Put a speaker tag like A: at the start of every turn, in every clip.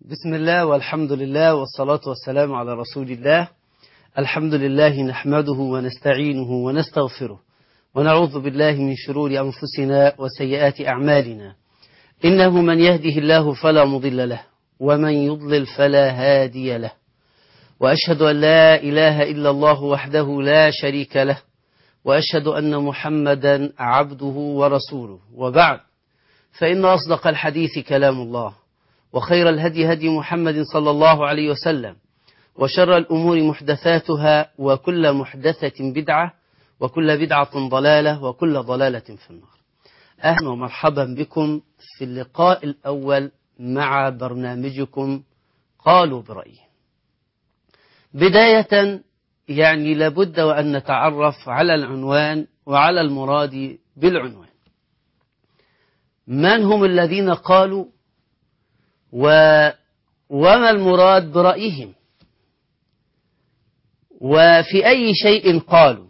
A: بسم الله والحمد لله والصلاة والسلام على رسول الله الحمد لله نحمده ونستعينه ونستغفره ونعوذ بالله من شرور أنفسنا وسيئات أعمالنا إنه من يهده الله فلا مضل له ومن يضلل فلا هادي له وأشهد أن لا إله إلا الله وحده لا شريك له وأشهد أن محمدا عبده ورسوله وبعد فإن أصدق الحديث كلام الله وخير الهدي هدي محمد صلى الله عليه وسلم وشر الأمور محدثاتها وكل محدثة بدعة وكل بدعة ضلالة وكل ضلالة في النار أهلا ومرحبا بكم في اللقاء الأول مع برنامجكم قالوا برأيه بداية يعني لابد وأن نتعرف على العنوان وعلى المراد بالعنوان من هم الذين قالوا و وما المراد برأيهم وفي أي شيء قالوا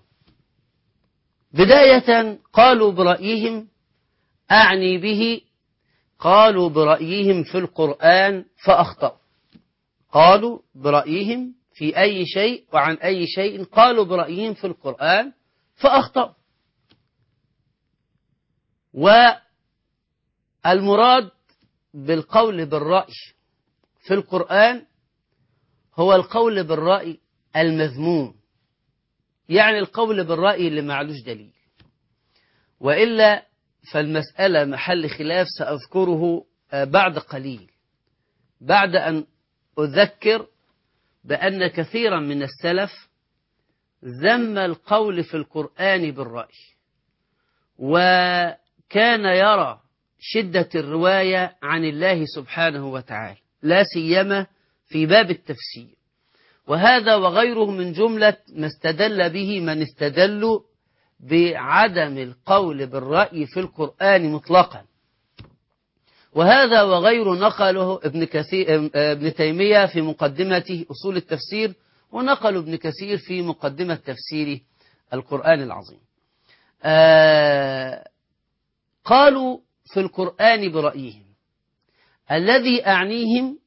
A: بداية قالوا برأيهم أعني به قالوا برأيهم في القرآن فأخطأوا قالوا برأيهم في أي شيء وعن أي شيء قالوا برأيهم في القرآن فأخطأوا والمراد بالقول بالرأي في القرآن هو القول بالرأي المذموم يعني القول بالرأي اللي معلوش دليل وإلا فالمسألة محل خلاف سأذكره بعد قليل بعد أن أذكر بأن كثيرا من السلف ذم القول في القرآن بالرأي وكان يرى شدة الرواية عن الله سبحانه وتعالى لا سيما في باب التفسير وهذا وغيره من جملة ما استدل به من استدلوا بعدم القول بالرأي في القرآن مطلقا وهذا وغيره نقله ابن, كثير ابن تيمية في مقدمته أصول التفسير ونقل ابن كثير في مقدمة تفسير القرآن العظيم آه قالوا في القرآن برأيهم الذي أعنيهم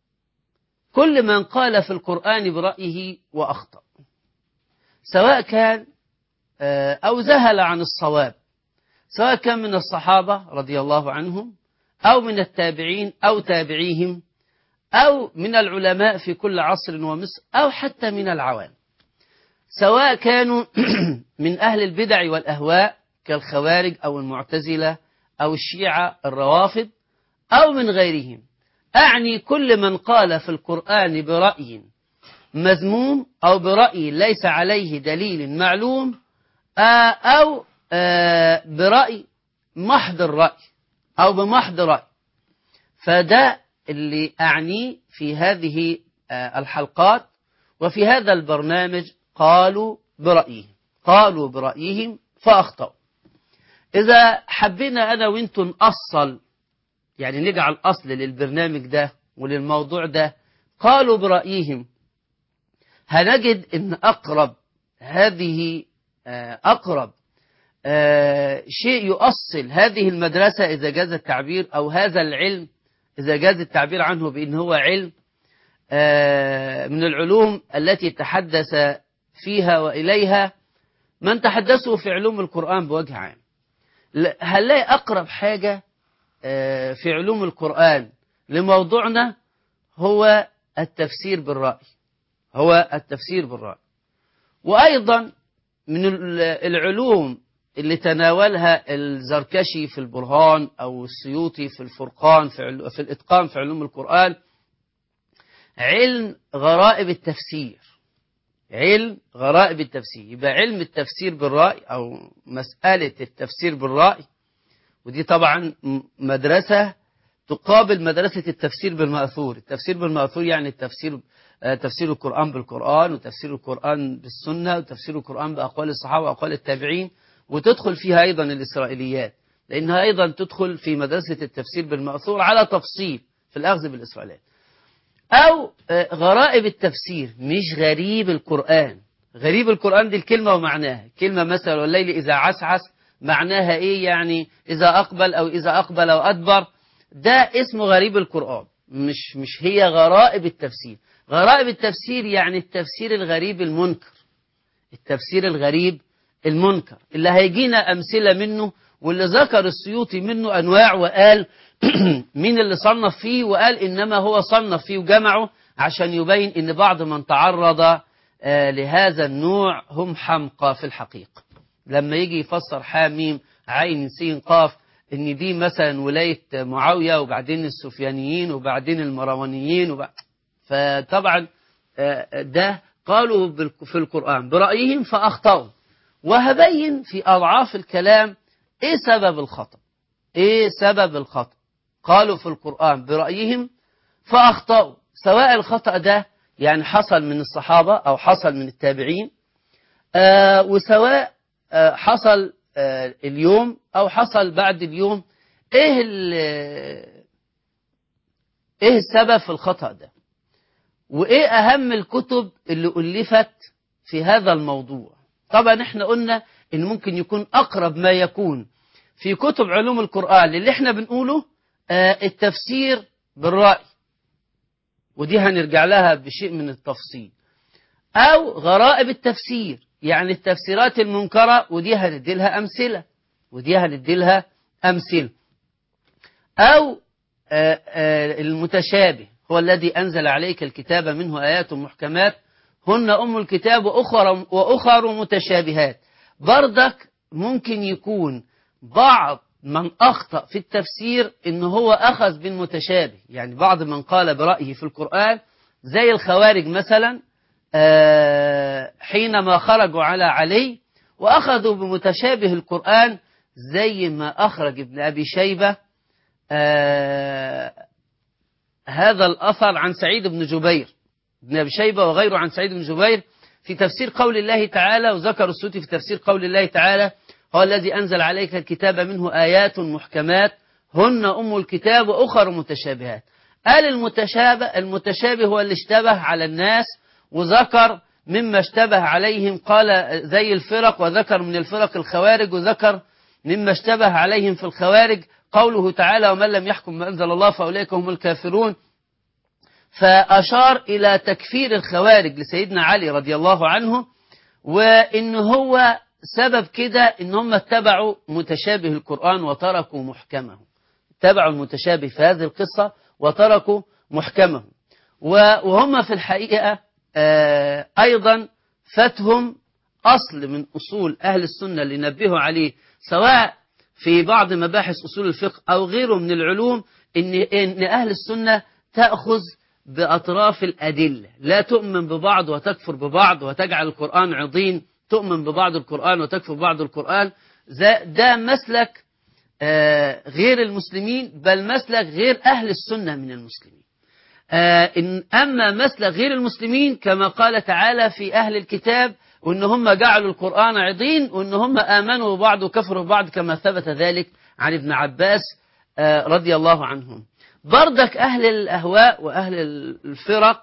A: كل من قال في القرآن برأيه وأخطأ سواء كان أو زهل عن الصواب سواء كان من الصحابة رضي الله عنهم أو من التابعين أو تابعيهم أو من العلماء في كل عصر ومصر أو حتى من العوام سواء كانوا من أهل البدع والأهواء كالخوارج أو المعتزلة أو الشيعة الروافض أو من غيرهم أعني كل من قال في القرآن برأي مذموم أو برأي ليس عليه دليل معلوم أو برأي محض الرأي أو بمحض رأي فده اللي أعنيه في هذه الحلقات وفي هذا البرنامج قالوا برأيهم قالوا برأيهم فأخطأوا إذا حبينا أنا وإنتم نأصل يعني نجعل أصل للبرنامج ده وللموضوع ده قالوا برأيهم هنجد أن أقرب هذه أقرب شيء يؤصل هذه المدرسة إذا جاز التعبير أو هذا العلم إذا جاز التعبير عنه بأن هو علم من العلوم التي تحدث فيها وإليها من تحدثوا في علوم القرآن بوجه عام هنلاقي أقرب حاجة في علوم القرآن لموضوعنا هو التفسير بالرأي هو التفسير بالرأي وأيضا من العلوم اللي تناولها الزركشي في البرهان أو السيوطي في الفرقان في, في الإتقان في علوم القرآن علم غرائب التفسير علم غرائب التفسير يبقى علم التفسير بالرأي أو مسألة التفسير بالرأي ودي طبعا مدرسة تقابل مدرسة التفسير بالمأثور التفسير بالمأثور يعني التفسير تفسير القرآن بالقرآن وتفسير القرآن بالسنة وتفسير القرآن بأقوال الصحابة وأقوال التابعين وتدخل فيها أيضا الإسرائيليات لأنها أيضا تدخل في مدرسة التفسير بالمأثور على تفصيل في الأخذ بالإسرائيليات أو غرائب التفسير مش غريب القرآن غريب القرآن دي الكلمة ومعناها كلمة مثلا والليل إذا عسعس معناها إيه يعني إذا أقبل أو إذا أقبل أو أدبر ده اسمه غريب القرآن مش مش هي غرائب التفسير غرائب التفسير يعني التفسير الغريب المنكر التفسير الغريب المنكر اللي هيجينا أمثلة منه واللي ذكر السيوطي منه أنواع وقال مين اللي صنف فيه وقال إنما هو صنف فيه وجمعه عشان يبين إن بعض من تعرض آه لهذا النوع هم حمقى في الحقيقة لما يجي يفسر حاميم عين سين قاف ان دي مثلا ولاية معاوية وبعدين السفيانيين وبعدين المروانيين وبعد فطبعا ده قالوا في القرآن برأيهم فأخطأوا وهبين في أضعاف الكلام إيه سبب الخطأ إيه سبب الخطأ قالوا في القرآن برأيهم فأخطأوا سواء الخطأ ده يعني حصل من الصحابة أو حصل من التابعين آه وسواء آه حصل آه اليوم أو حصل بعد اليوم إيه إيه السبب في الخطأ ده وإيه أهم الكتب اللي ألفت في هذا الموضوع طبعا احنا قلنا إن ممكن يكون أقرب ما يكون في كتب علوم القرآن اللي احنا بنقوله آه التفسير بالرأي ودي هنرجع لها بشيء من التفصيل أو غرائب التفسير يعني التفسيرات المنكرة ودي هندي لها أمثلة ودي هندي لها أمثلة أو آآ آآ المتشابه هو الذي أنزل عليك الكتاب منه آيات محكمات هن أم الكتاب وأخر, وأخر متشابهات بردك ممكن يكون بعض من أخطأ في التفسير إن هو أخذ بالمتشابه يعني بعض من قال برأيه في القرآن زي الخوارج مثلا حينما خرجوا على علي وأخذوا بمتشابه القرآن زي ما أخرج ابن أبي شيبة هذا الأثر عن سعيد بن جبير ابن أبي شيبة وغيره عن سعيد بن جبير في تفسير قول الله تعالى وذكر السوتي في تفسير قول الله تعالى هو الذي أنزل عليك الكتاب منه آيات محكمات هن أم الكتاب وأخر متشابهات قال المتشابه المتشابه هو اللي اشتبه على الناس وذكر مما اشتبه عليهم قال زي الفرق وذكر من الفرق الخوارج وذكر مما اشتبه عليهم في الخوارج قوله تعالى ومن لم يحكم ما أنزل الله فأولئك هم الكافرون فأشار إلى تكفير الخوارج لسيدنا علي رضي الله عنه وإن هو سبب كده إن هم اتبعوا متشابه القرآن وتركوا محكمه اتبعوا المتشابه في هذه القصة وتركوا محكمه وهم في الحقيقة أيضا فاتهم أصل من أصول أهل السنة اللي نبهوا عليه سواء في بعض مباحث أصول الفقه أو غيره من العلوم إن, إن أهل السنة تأخذ بأطراف الأدلة لا تؤمن ببعض وتكفر ببعض وتجعل القرآن عضين تؤمن ببعض القرآن وتكفر ببعض القرآن ده مسلك غير المسلمين بل مسلك غير أهل السنة من المسلمين إن أما مسلك غير المسلمين كما قال تعالى في أهل الكتاب وإن هم جعلوا القرآن عضين وإن هم آمنوا ببعض وكفروا ببعض كما ثبت ذلك عن ابن عباس رضي الله عنهم بردك أهل الأهواء وأهل الفرق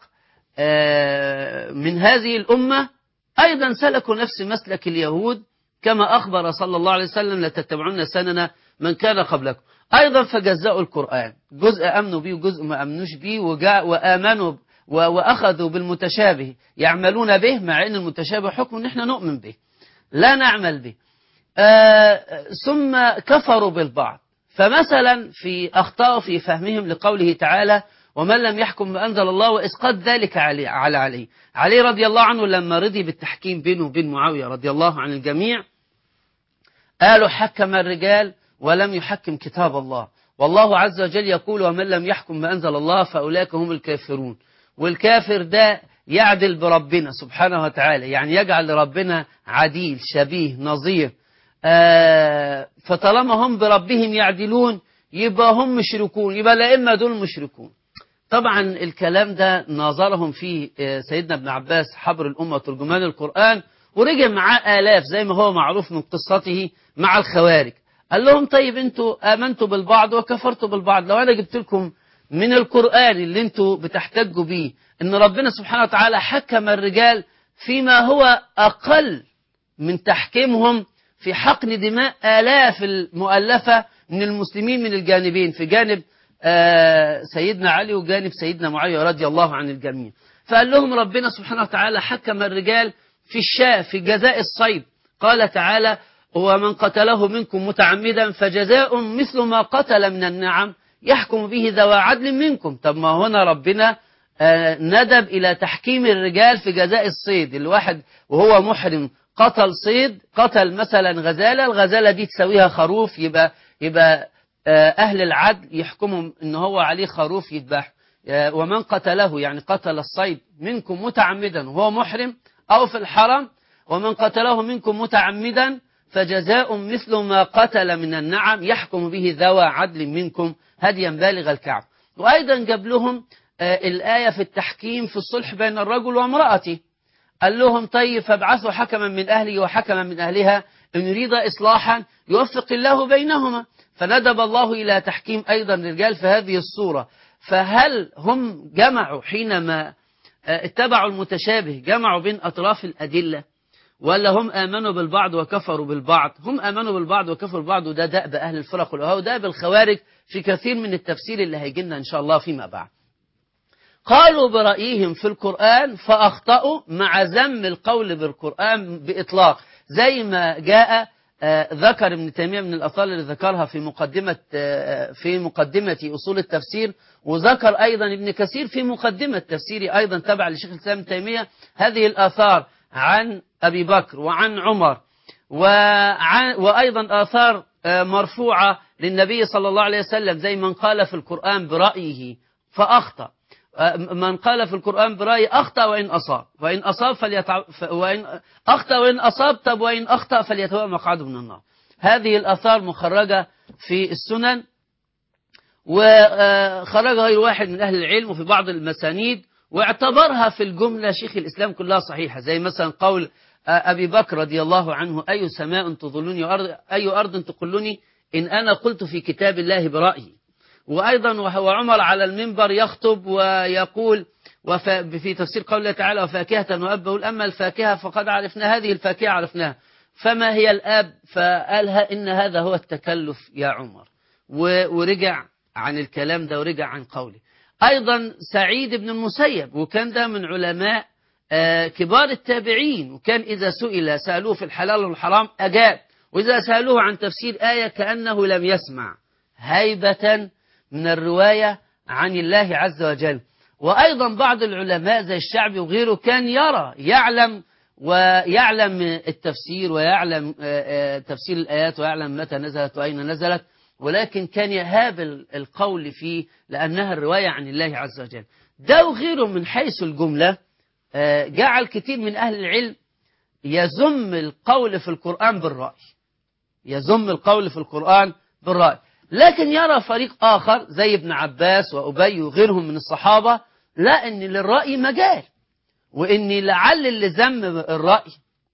A: من هذه الأمة أيضا سلكوا نفس مسلك اليهود كما أخبر صلى الله عليه وسلم لتتبعون سننا من كان قبلكم أيضا فجزأوا القرآن جزء أمنوا به وجزء ما أمنوش به وآمنوا وأخذوا بالمتشابه يعملون به مع أن المتشابه حكم نحن نؤمن به لا نعمل به آه ثم كفروا بالبعض فمثلا في أخطاء في فهمهم لقوله تعالى ومن لم يحكم ما أنزل الله وإسقاط ذلك علي على علي علي رضي الله عنه لما رضي بالتحكيم بينه وبين معاوية رضي الله عن الجميع قالوا حكم الرجال ولم يحكم كتاب الله والله عز وجل يقول ومن لم يحكم ما أنزل الله فأولئك هم الكافرون والكافر ده يعدل بربنا سبحانه وتعالى يعني يجعل لربنا عديل شبيه نظير آه فطالما هم بربهم يعدلون يبقى هم مشركون يبقى لا إما دول مشركون طبعا الكلام ده ناظرهم فيه سيدنا ابن عباس حبر الأمة ترجمان القرآن ورجع معاه آلاف زي ما هو معروف من قصته مع الخوارج قال لهم طيب انتوا آمنتوا بالبعض وكفرتوا بالبعض لو أنا جبت لكم من القرآن اللي انتوا بتحتجوا بيه ان ربنا سبحانه وتعالى حكم الرجال فيما هو أقل من تحكيمهم في حقن دماء آلاف المؤلفة من المسلمين من الجانبين في جانب آه، سيدنا علي وجانب سيدنا معاوية رضي الله عن الجميع فقال لهم ربنا سبحانه وتعالى حكم الرجال في الشاة في جزاء الصيد قال تعالى ومن قتله منكم متعمدا فجزاء مثل ما قتل من النعم يحكم به ذوى عدل منكم طب ما هنا ربنا آه، ندب إلى تحكيم الرجال في جزاء الصيد الواحد وهو محرم قتل صيد قتل مثلا غزالة الغزالة دي تساويها خروف يبقى يبقى آه، أهل العدل يحكموا إن هو عليه خروف يذبح آه، ومن قتله يعني قتل الصيد منكم متعمدا وهو محرم أو في الحرم ومن قتله منكم متعمدا فجزاء مثل ما قتل من النعم يحكم به ذوى عدل منكم هديا بالغ الكعب وأيضا جاب لهم آه، الآية في التحكيم في الصلح بين الرجل وامرأته قال لهم طيب فابعثوا حكما من أهله وحكما من أهلها إن يريد إصلاحا يوفق الله بينهما فندب الله إلى تحكيم أيضا الرجال في هذه الصورة فهل هم جمعوا حينما آه، اتبعوا المتشابه جمعوا بين أطراف الأدلة ولا هم آمنوا بالبعض وكفروا بالبعض هم آمنوا بالبعض وكفروا بالبعض وده دأب أهل الفرق والأهواء وده بالخوارج في كثير من التفسير اللي هيجي لنا إن شاء الله فيما بعد قالوا برأيهم في القرآن فأخطأوا مع ذم القول بالقرآن بإطلاق زي ما جاء آه، ذكر ابن تيمية من الأثار اللي ذكرها في مقدمة آه، في مقدمة أصول التفسير وذكر أيضا ابن كثير في مقدمة تفسيري أيضا تبع لشيخ الإسلام ابن تيمية هذه الآثار عن أبي بكر وعن عمر وعن وأيضا آثار آه، مرفوعة للنبي صلى الله عليه وسلم زي من قال في القرآن برأيه فأخطأ من قال في القرآن برأي أخطأ وإن أصاب وإن أصاب فليتع... ف... وإن أخطأ وإن أصاب طب وإن أخطأ فليتبوأ مقعده من النار هذه الآثار مخرجة في السنن وخرجها غير واحد من أهل العلم وفي بعض المسانيد واعتبرها في الجملة شيخ الإسلام كلها صحيحة زي مثلا قول أبي بكر رضي الله عنه أي سماء تظلني وأرض أي أرض تقلني إن أنا قلت في كتاب الله برأيي وأيضا وهو عمر على المنبر يخطب ويقول وف- في تفسير قوله تعالى وفاكهة وأبه أما الفاكهة فقد عرفنا هذه الفاكهة عرفناها فما هي الآب فقالها إن هذا هو التكلف يا عمر و- ورجع عن الكلام ده ورجع عن قوله أيضا سعيد بن المسيب وكان ده من علماء آه، كبار التابعين وكان إذا سئل سألوه في الحلال والحرام أجاب وإذا سألوه عن تفسير آية كأنه لم يسمع هيبة من الرواية عن الله عز وجل وأيضا بعض العلماء زي الشعبي وغيره كان يرى يعلم ويعلم التفسير ويعلم آه، آه، تفسير الآيات ويعلم متى نزلت وأين نزلت ولكن كان يهاب القول فيه لأنها الرواية عن الله عز وجل ده وغيره من حيث الجملة آه، جعل كثير من أهل العلم يذم القول في القرآن بالرأي يذم القول في القرآن بالرأي لكن يرى فريق آخر زي ابن عباس وأبي وغيرهم من الصحابة لا إن للرأي مجال وإن لعل اللي ذم الرأي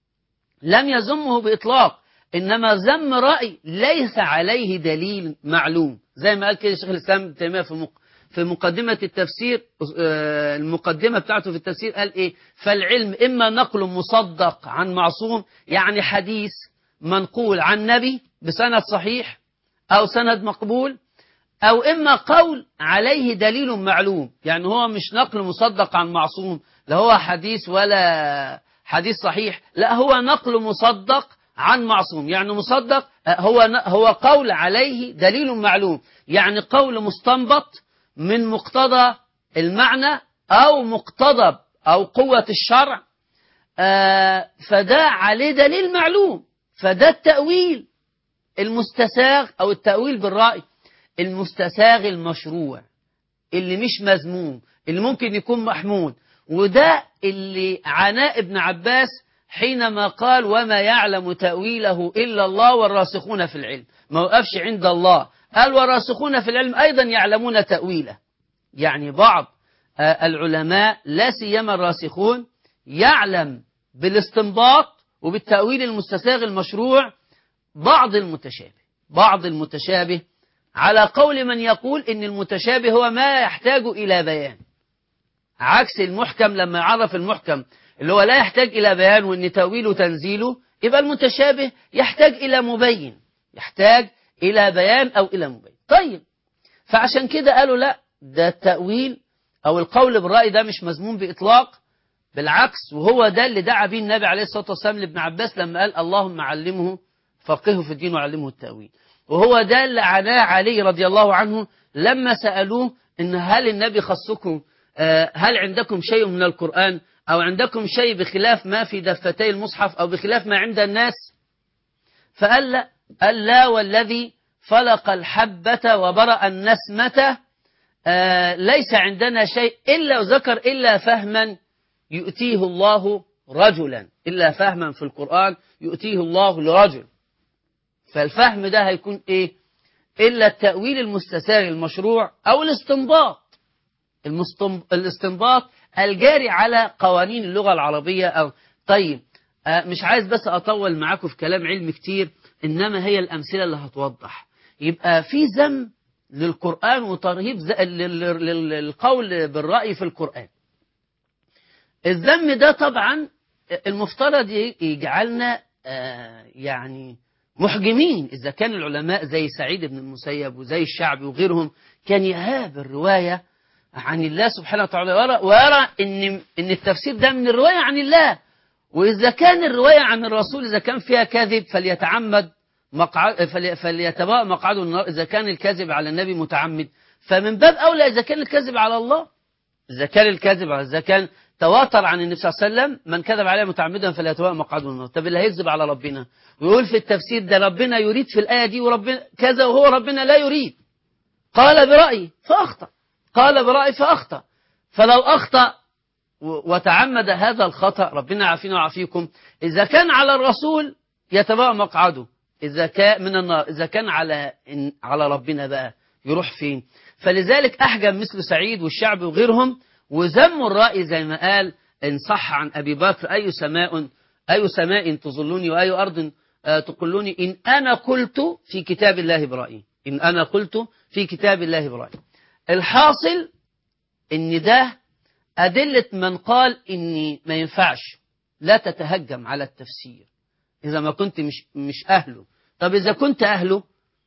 A: لم يذمه بإطلاق إنما ذم رأي ليس عليه دليل معلوم زي ما قال كده شيخ الإسلام ابن تيمية في مق... في مقدمة التفسير آه، المقدمة بتاعته في التفسير قال إيه فالعلم إما نقل مصدق عن معصوم يعني حديث منقول عن نبي بسند صحيح أو سند مقبول أو إما قول عليه دليل معلوم يعني هو مش نقل مصدق عن معصوم لا هو حديث ولا حديث صحيح لا هو نقل مصدق عن معصوم يعني مصدق هو هو قول عليه دليل معلوم يعني قول مستنبط من مقتضى المعنى أو مقتضب أو قوة الشرع آه، فده عليه دليل معلوم فده التأويل المستساغ أو التأويل بالرأي المستساغ المشروع اللي مش مذموم اللي ممكن يكون محمود وده اللي عناء ابن عباس حينما قال وما يعلم تأويله إلا الله والراسخون في العلم ما وقفش عند الله قال والراسخون في العلم أيضا يعلمون تأويله يعني بعض آه، العلماء لا سيما الراسخون يعلم بالاستنباط وبالتأويل المستساغ المشروع بعض المتشابه بعض المتشابه على قول من يقول إن المتشابه هو ما يحتاج إلى بيان عكس المحكم لما يعرف المحكم اللي هو لا يحتاج إلى بيان وإن تأويله تنزيله يبقى المتشابه يحتاج إلى مبين يحتاج إلى بيان أو إلى مبين طيب فعشان كده قالوا لا ده التأويل أو القول بالرأي ده مش مذموم بإطلاق بالعكس وهو ده اللي دعا به النبي عليه الصلاة والسلام لابن عباس لما قال اللهم علمه فقهه في الدين وعلمه التأويل وهو ده اللي عناه علي رضي الله عنه لما سألوه إن هل النبي خصكم آه، هل عندكم شيء من القرآن أو عندكم شيء بخلاف ما في دفتي المصحف أو بخلاف ما عند الناس فقال لا قال لا والذي فلق الحبة وبرأ النسمة آه، ليس عندنا شيء إلا وذكر إلا فهما يؤتيه الله رجلا إلا فهما في القرآن يؤتيه الله لرجل فالفهم ده هيكون إيه إلا التأويل المستساغ المشروع أو الاستنباط المستنب... الاستنباط الجاري على قوانين اللغة العربية أو طيب آه، مش عايز بس أطول معاكم في كلام علم كتير إنما هي الأمثلة اللي هتوضح يبقى في ذم للقرآن وترهيب ز- لل- لل- للقول بالرأي في القرآن الذم ده طبعا المفترض ي- يجعلنا آه، يعني محجمين إذا كان العلماء زي سعيد بن المسيب وزي الشعبي وغيرهم كان يهاب الرواية عن الله سبحانه وتعالى ويرى, ويرى إن, إن التفسير ده من الرواية عن الله وإذا كان الرواية عن الرسول إذا كان فيها كذب فليتعمد مقعد فلي- فليتبوأ مقعده النار إذا كان الكذب على النبي متعمد فمن باب أولى إذا كان الكذب على الله إذا كان الكذب إذا كان تواتر عن النبي صلى الله عليه وسلم من كذب عليه متعمدا فليتبوأ مقعده النار طب اللي هيكذب على ربنا ويقول في التفسير ده ربنا يريد في الآية دي وربنا كذا وهو ربنا لا يريد قال برأيي فأخطأ قال برأيي فأخطأ فلو أخطأ و- وتعمد هذا الخطأ ربنا عافينا وعافيكم إذا كان على الرسول يتبوأ مقعده إذا كان من النار إذا كان على إن على ربنا بقى يروح فين فلذلك أحجم مثل سعيد والشعب وغيرهم وذموا الرأي زي ما قال إن صح عن أبي بكر أي سماء أي سماء تظلني وأي أرض آه، تقلني إن أنا قلت في كتاب الله برأيي إن أنا قلت في كتاب الله برأيي الحاصل إن ده أدلة من قال إني ما ينفعش لا تتهجم على التفسير إذا ما كنت مش, مش أهله طب إذا كنت أهله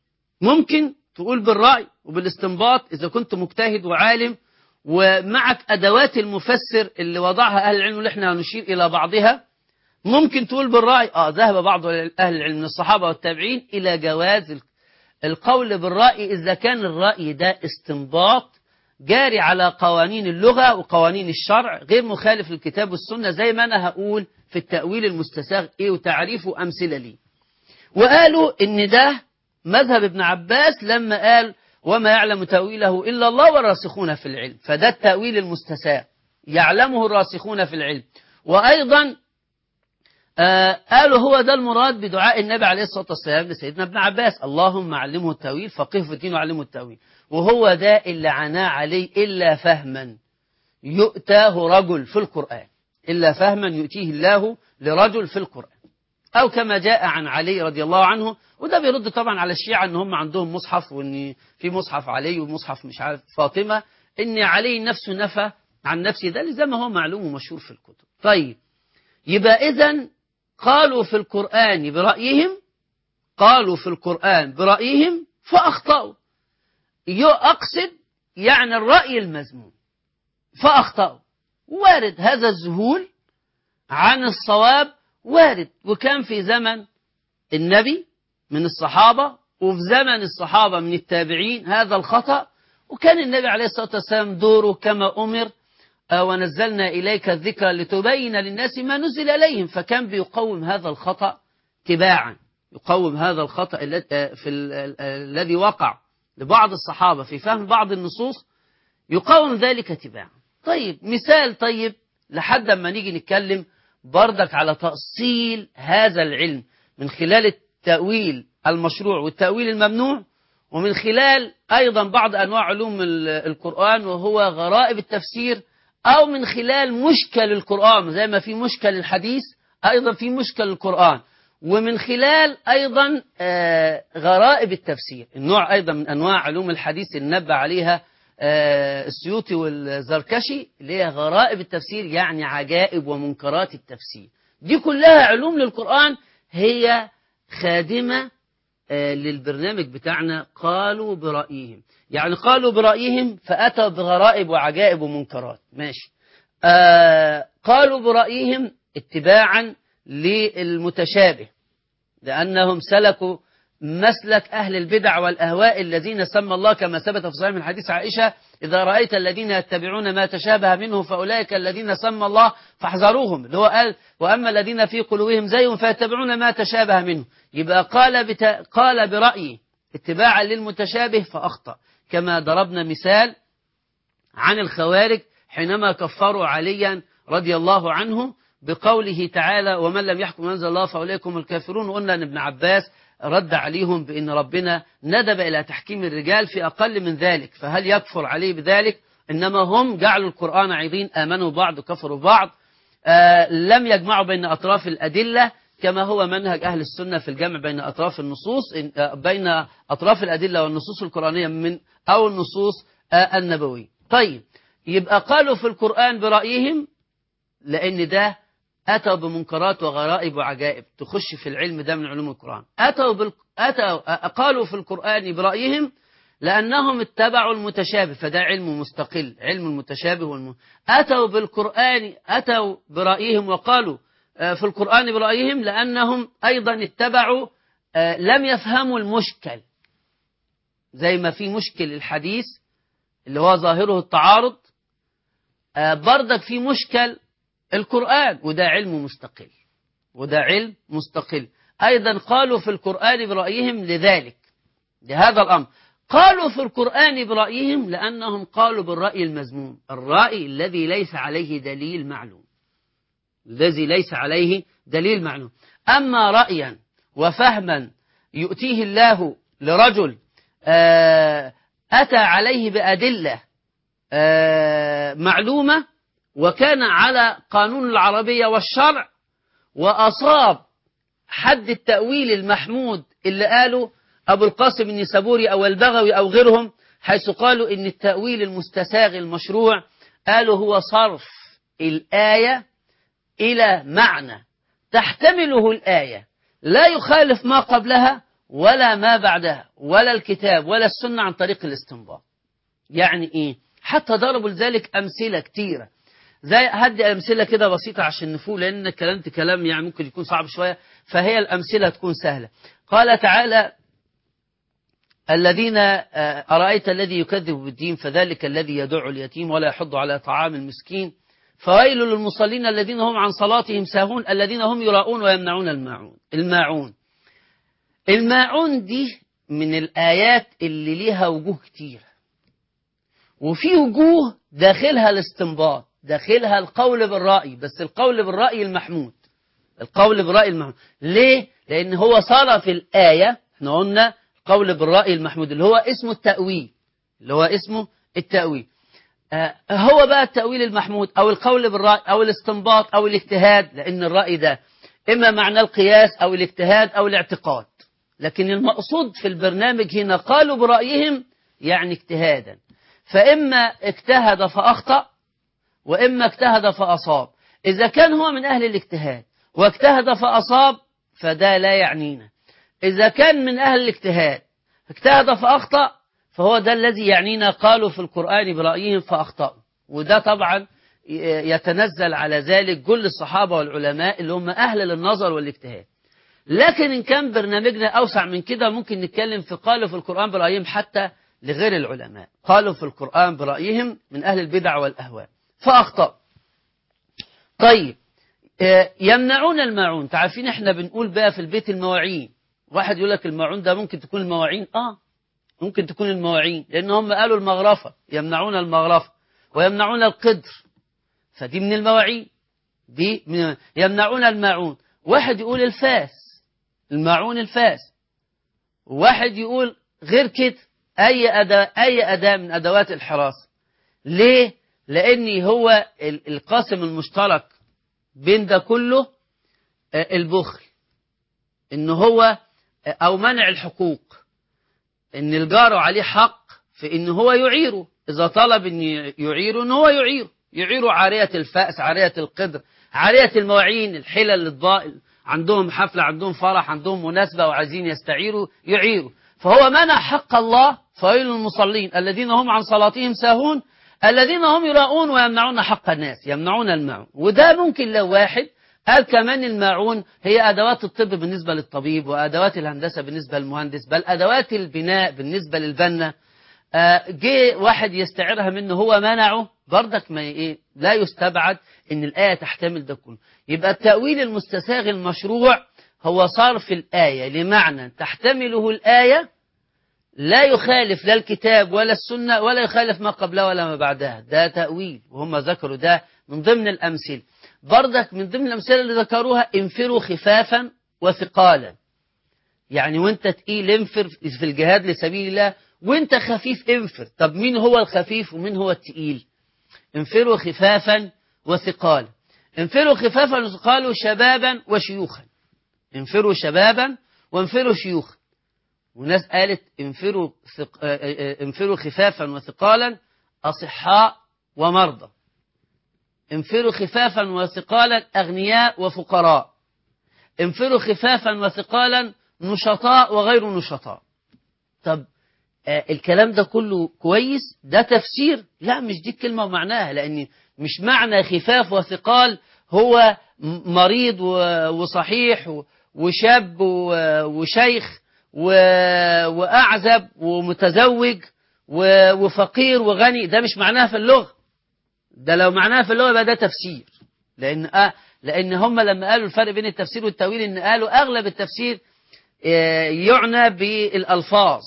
A: ممكن تقول بالرأي وبالاستنباط إذا كنت مجتهد وعالم ومعك أدوات المفسر اللي وضعها أهل العلم اللي احنا هنشير إلى بعضها ممكن تقول بالرأي آه ذهب بعض أهل العلم من الصحابة والتابعين إلى جواز ال- القول بالرأي إذا كان الرأي ده استنباط جاري على قوانين اللغة وقوانين الشرع غير مخالف للكتاب والسنة زي ما أنا هقول في التأويل المستساغ إيه وتعريفه أمثلة ليه وقالوا إن ده مذهب ابن عباس لما قال وما يعلم تأويله إلا الله والراسخون في العلم فده التأويل المستساغ يعلمه الراسخون في العلم وأيضا آه قالوا هو ده المراد بدعاء النبي عليه الصلاة والسلام لسيدنا ابن عباس اللهم علمه التأويل فقه في الدين وعلمه التأويل وهو ده اللي عناه عليه إلا فهما يؤتاه رجل في القرآن إلا فهما يؤتيه الله لرجل في القرآن أو كما جاء عن علي رضي الله عنه وده بيرد طبعا على الشيعة ان هم عندهم مصحف وان في مصحف علي ومصحف مش عارف فاطمة ان علي نفسه نفى عن نفسه ده زي ما هو معلوم ومشهور في الكتب طيب يبقى إذا قالوا في القرآن برأيهم قالوا في القرآن برأيهم فأخطأوا يو أقصد يعني الرأي المذموم فأخطأوا وارد هذا الذهول عن الصواب وارد وكان في زمن النبي من الصحابة وفي زمن الصحابة من التابعين هذا الخطأ وكان النبي عليه الصلاة والسلام دوره كما أمر آه، ونزلنا إليك الذكر لتبين للناس ما نزل إليهم فكان بيقوم هذا الخطأ تباعا يقوم هذا الخطأ الل- آه، في ال- ال- الذي وقع لبعض الصحابة في فهم بعض النصوص يقاوم ذلك تباعا طيب مثال طيب لحد ما نيجي نتكلم بردك على تأصيل هذا العلم من خلال التأويل المشروع والتأويل الممنوع ومن خلال أيضا بعض أنواع علوم ال- القرآن وهو غرائب التفسير أو من خلال مشكل القرآن زي ما في مشكل الحديث أيضا في مشكل القرآن ومن خلال أيضا آه، غرائب التفسير النوع أيضا من أنواع علوم الحديث اللي نبه عليها آه، السيوطي والزركشي اللي هي غرائب التفسير يعني عجائب ومنكرات التفسير دي كلها علوم للقرآن هي خادمة آه، للبرنامج بتاعنا قالوا برأيهم يعني قالوا برأيهم فأتوا بغرائب وعجائب ومنكرات ماشي آه قالوا برأيهم اتباعا للمتشابه لأنهم سلكوا مسلك أهل البدع والأهواء الذين سمى الله كما ثبت في صحيح من حديث عائشة إذا رأيت الذين يتبعون ما تشابه منه فأولئك الذين سمى الله فاحذروهم اللي هو قال وأما الذين في قلوبهم زيهم فيتبعون ما تشابه منه يبقى قال, بت... قال برأيه اتباعا للمتشابه فأخطأ كما ضربنا مثال عن الخوارج حينما كفروا عليا رضي الله عنه بقوله تعالى ومن لم يحكم أنزل الله فأولئك هم الكافرون قلنا أن ابن عباس رد عليهم بأن ربنا ندب إلى تحكيم الرجال في أقل من ذلك فهل يكفر عليه بذلك إنما هم جعلوا القرآن عيضين آمنوا بعض وكفروا بعض آه لم يجمعوا بين أطراف الأدلة كما هو منهج أهل السنة في الجمع بين أطراف النصوص آه بين أطراف الأدلة والنصوص القرآنية من أو النصوص آه النبوية طيب يبقى قالوا في القرآن برأيهم لأن ده أتوا بمنكرات وغرائب وعجائب تخش في العلم ده من علوم القرآن أتوا, بال... أتوا قالوا في القرآن برأيهم لأنهم اتبعوا المتشابه فده علم مستقل علم المتشابه والم... أتوا بالقرآن أتوا برأيهم وقالوا في القرآن برأيهم لأنهم أيضا اتبعوا لم يفهموا المشكل زي ما في مشكل الحديث اللي هو ظاهره التعارض بردك في مشكل القرآن وده علم مستقل وده علم مستقل أيضا قالوا في القرآن برأيهم لذلك لهذا الأمر قالوا في القرآن برأيهم لأنهم قالوا بالرأي المذموم الرأي الذي ليس عليه دليل معلوم الذي ليس عليه دليل معلوم أما رأيا وفهما يؤتيه الله لرجل أتى عليه بأدلة معلومة وكان على قانون العربية والشرع وأصاب حد التأويل المحمود اللي قاله أبو القاسم النسابوري أو البغوي أو غيرهم حيث قالوا إن التأويل المستساغ المشروع قالوا هو صرف الآية إلى معنى تحتمله الآية لا يخالف ما قبلها ولا ما بعدها ولا الكتاب ولا السنة عن طريق الاستنباط يعني إيه حتى ضربوا لذلك أمثلة كتيرة زي هدي أمثلة كده بسيطة عشان نفوق لأن الكلام كلام يعني ممكن يكون صعب شوية فهي الأمثلة تكون سهلة قال تعالى الذين أرأيت الذي يكذب بالدين فذلك الذي يدع اليتيم ولا يحض على طعام المسكين فويل للمصلين الذين هم عن صلاتهم ساهون الذين هم يراؤون ويمنعون الماعون الماعون الماعون دي من الآيات اللي ليها وجوه كتير وفي وجوه داخلها الاستنباط داخلها القول بالرأي بس القول بالرأي المحمود القول بالرأي المحمود ليه؟ لأن هو صار في الآية احنا قلنا القول بالرأي المحمود اللي هو اسمه التأويل اللي هو اسمه التأويل آه هو بقى التأويل المحمود أو القول بالرأي أو الاستنباط أو الاجتهاد لأن الرأي ده إما معنى القياس أو الاجتهاد أو الاعتقاد لكن المقصود في البرنامج هنا قالوا برأيهم يعني اجتهادا فإما اجتهد فأخطأ وإما اجتهد فأصاب إذا كان هو من أهل الاجتهاد واجتهد فأصاب فده لا يعنينا إذا كان من أهل الاجتهاد اجتهد فأخطأ فهو ده الذي يعنينا قالوا في القرآن برأيهم فأخطأوا وده طبعا يتنزل على ذلك كل الصحابة والعلماء اللي هم أهل للنظر والاجتهاد لكن إن كان برنامجنا أوسع من كده ممكن نتكلم في قالوا في القرآن برأيهم حتى لغير العلماء قالوا في القرآن برأيهم من أهل البدع والأهواء فأخطأ طيب يمنعون الماعون تعرفين احنا بنقول بقى في البيت المواعين واحد يقول لك الماعون ده ممكن تكون المواعين اه ممكن تكون المواعين لان هم قالوا المغرفة يمنعون المغرفة ويمنعون القدر فدي من المواعين دي من يمنعون الماعون واحد يقول الفاس الماعون الفاس واحد يقول غير كده أي أداة, أي أداة من أدوات الحراسة ليه؟ لأن هو القاسم المشترك بين ده كله البخل إن هو أو منع الحقوق إن الجار عليه حق في إن هو يعيره إذا طلب إن يعيره إن هو يعيره يعيره عارية الفأس عارية القدر عارية المواعين الحلل الضائل عندهم حفلة عندهم فرح عندهم مناسبة وعايزين يستعيروا يعيروا فهو منع حق الله فويل للمصلين الذين هم عن صلاتهم ساهون الذين هم يراؤون ويمنعون حق الناس يمنعون الماعون وده ممكن لو واحد قال كمان الماعون هي أدوات الطب بالنسبة للطبيب وأدوات الهندسة بالنسبة للمهندس بل أدوات البناء بالنسبة للبنا آه، جه واحد يستعيرها منه هو منعه برضك ما ايه لا يستبعد ان الآية تحتمل ده كله يبقى التأويل المستساغ المشروع هو صرف الآية لمعنى تحتمله الآية لا يخالف لا الكتاب ولا السنة ولا يخالف ما قبلها ولا ما بعدها ده تأويل وهم ذكروا ده من ضمن الأمثلة برضك من ضمن الأمثلة اللي ذكروها انفروا خفافا وثقالا يعني وانت تقيل انفر في الجهاد لسبيل الله وانت خفيف انفر طب مين هو الخفيف ومين هو التقيل انفروا خفافا وثقالا انفروا خفافا وثقالا شبابا وشيوخا انفروا شبابا وانفروا شيوخا وناس قالت انفروا, ثق... اه اه انفروا خفافا وثقالا أصحاء ومرضى انفروا خفافا وثقالا أغنياء وفقراء انفروا خفافا وثقالا نشطاء وغير نشطاء طب آه الكلام ده كله كويس ده تفسير لا مش دي الكلمة ومعناها لأن مش معنى خفاف وثقال هو مريض وصحيح وشاب وشيخ وأعزب ومتزوج وفقير وغني ده مش معناها في اللغة ده لو معناها في اللغة يبقى ده تفسير لأن آه لأن هم لما قالوا الفرق بين التفسير والتأويل إن قالوا أغلب التفسير يعنى بالألفاظ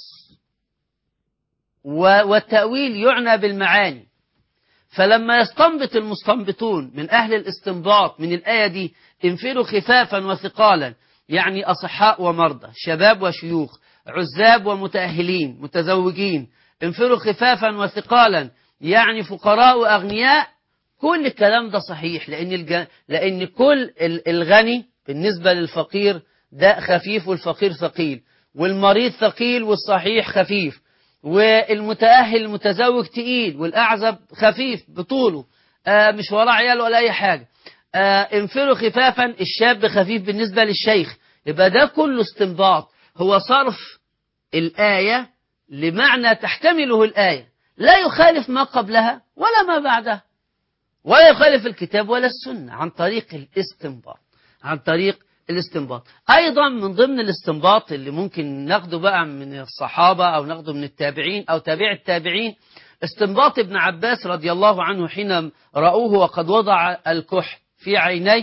A: والتأويل يعنى بالمعاني فلما يستنبط المستنبطون من أهل الاستنباط من الآية دي انفروا خفافا وثقالا يعني أصحاء ومرضى شباب وشيوخ عزاب ومتأهلين متزوجين انفروا خفافا وثقالا يعني فقراء وأغنياء كل الكلام ده صحيح لأن, الج... لأن كل الغني بالنسبة للفقير ده خفيف والفقير ثقيل والمريض ثقيل والصحيح خفيف والمتأهل المتزوج تقيل والأعزب خفيف بطوله آه مش وراه عيال ولا أي حاجة آه انفروا خفافا الشاب خفيف بالنسبة للشيخ يبقى ده كله استنباط هو صرف الآية لمعنى تحتمله الآية لا يخالف ما قبلها ولا ما بعدها ولا يخالف الكتاب ولا السنة عن طريق الاستنباط عن طريق الاستنباط أيضا من ضمن الاستنباط اللي ممكن ناخده بقى من الصحابة أو ناخده من التابعين أو تابع التابعين استنباط ابن عباس رضي الله عنه حين رأوه وقد وضع الكحل في عينيه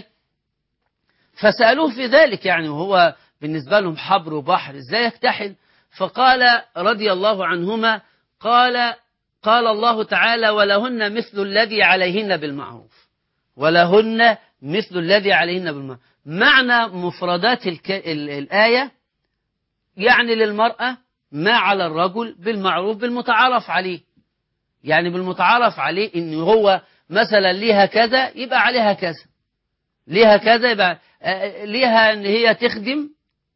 A: فسألوه في ذلك يعني وهو بالنسبة لهم حبر وبحر ازاي يكتحل فقال رضي الله عنهما قال قال الله تعالى ولهن مثل الذي عليهن بالمعروف ولهن مثل الذي عليهن بالمعروف معنى مفردات الك... الآية يعني للمرأة ما على الرجل بالمعروف بالمتعارف عليه يعني بالمتعارف عليه ان هو مثلا ليها كذا يبقى عليها كذا ليها كذا يبقى ليها ان هي تخدم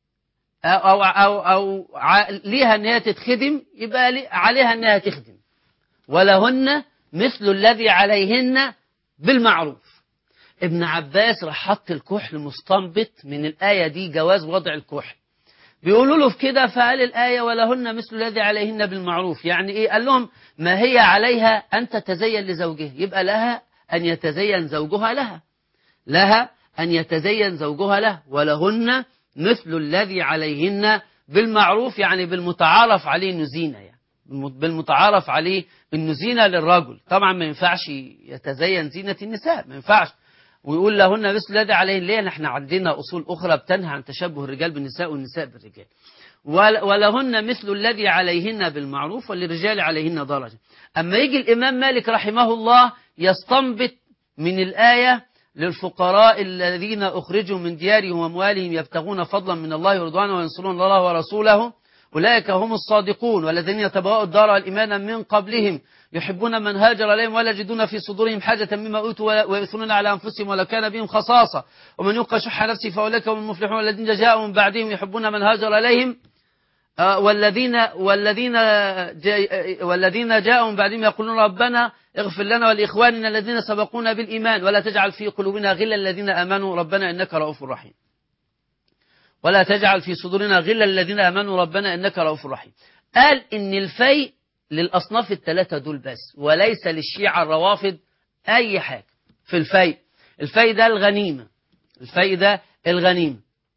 A: او او او ليها ان هي تتخدم يبقى عليها انها تخدم ولهن مثل الذي عليهن بالمعروف ابن عباس راح حط الكحل مستنبط من الآية دي جواز وضع الكحل بيقولوا له في كده فقال الآية ولهن مثل الذي عليهن بالمعروف يعني إيه قال لهم ما هي عليها أن تتزين لزوجها يبقى لها أن يتزين زوجها لها لها أن يتزين زوجها له ولهن مثل الذي عليهن بالمعروف يعني بالمتعارف عليه إنه زينة يعني بالمتعارف عليه إنه زينة للرجل طبعا ما ينفعش يتزين زينة النساء ما ينفعش ويقول لهن مثل الذي عليهن ليه احنا عندنا أصول أخرى بتنهى عن تشبه الرجال بالنساء والنساء بالرجال ولهن مثل الذي عليهن بالمعروف وللرجال عليهن درجة أما يجي الإمام مالك رحمه الله يستنبط من الآية للفقراء الذين أخرجوا من ديارهم وأموالهم يبتغون فضلا من الله ورضوانه وينصرون الله ورسوله أولئك هم الصادقون والذين يتبوأوا الدار والإيمان من قبلهم يحبون من هاجر إليهم ولا يجدون في صدورهم حاجة مما أوتوا ويؤثرون على أنفسهم ولو كان بهم خصاصة ومن يوق شح نفسه فأولئك هم المفلحون والذين جاءوا من بعدهم يحبون من هاجر إليهم والذين والذين والذين جاءوا من بعدهم يقولون ربنا اغفر لنا ولإخواننا الذين سبقونا بالإيمان ولا تجعل في قلوبنا غلا الذين آمنوا ربنا إنك رؤوف رحيم ولا تجعل في صدورنا غلا الذين آمنوا ربنا إنك رؤوف رحيم قال إن الفيء للأصناف الثلاثة دول بس وليس للشيعة الروافض أي حاجة في الفيء الفيء ده الغنيمة الفيء ده الغنيمة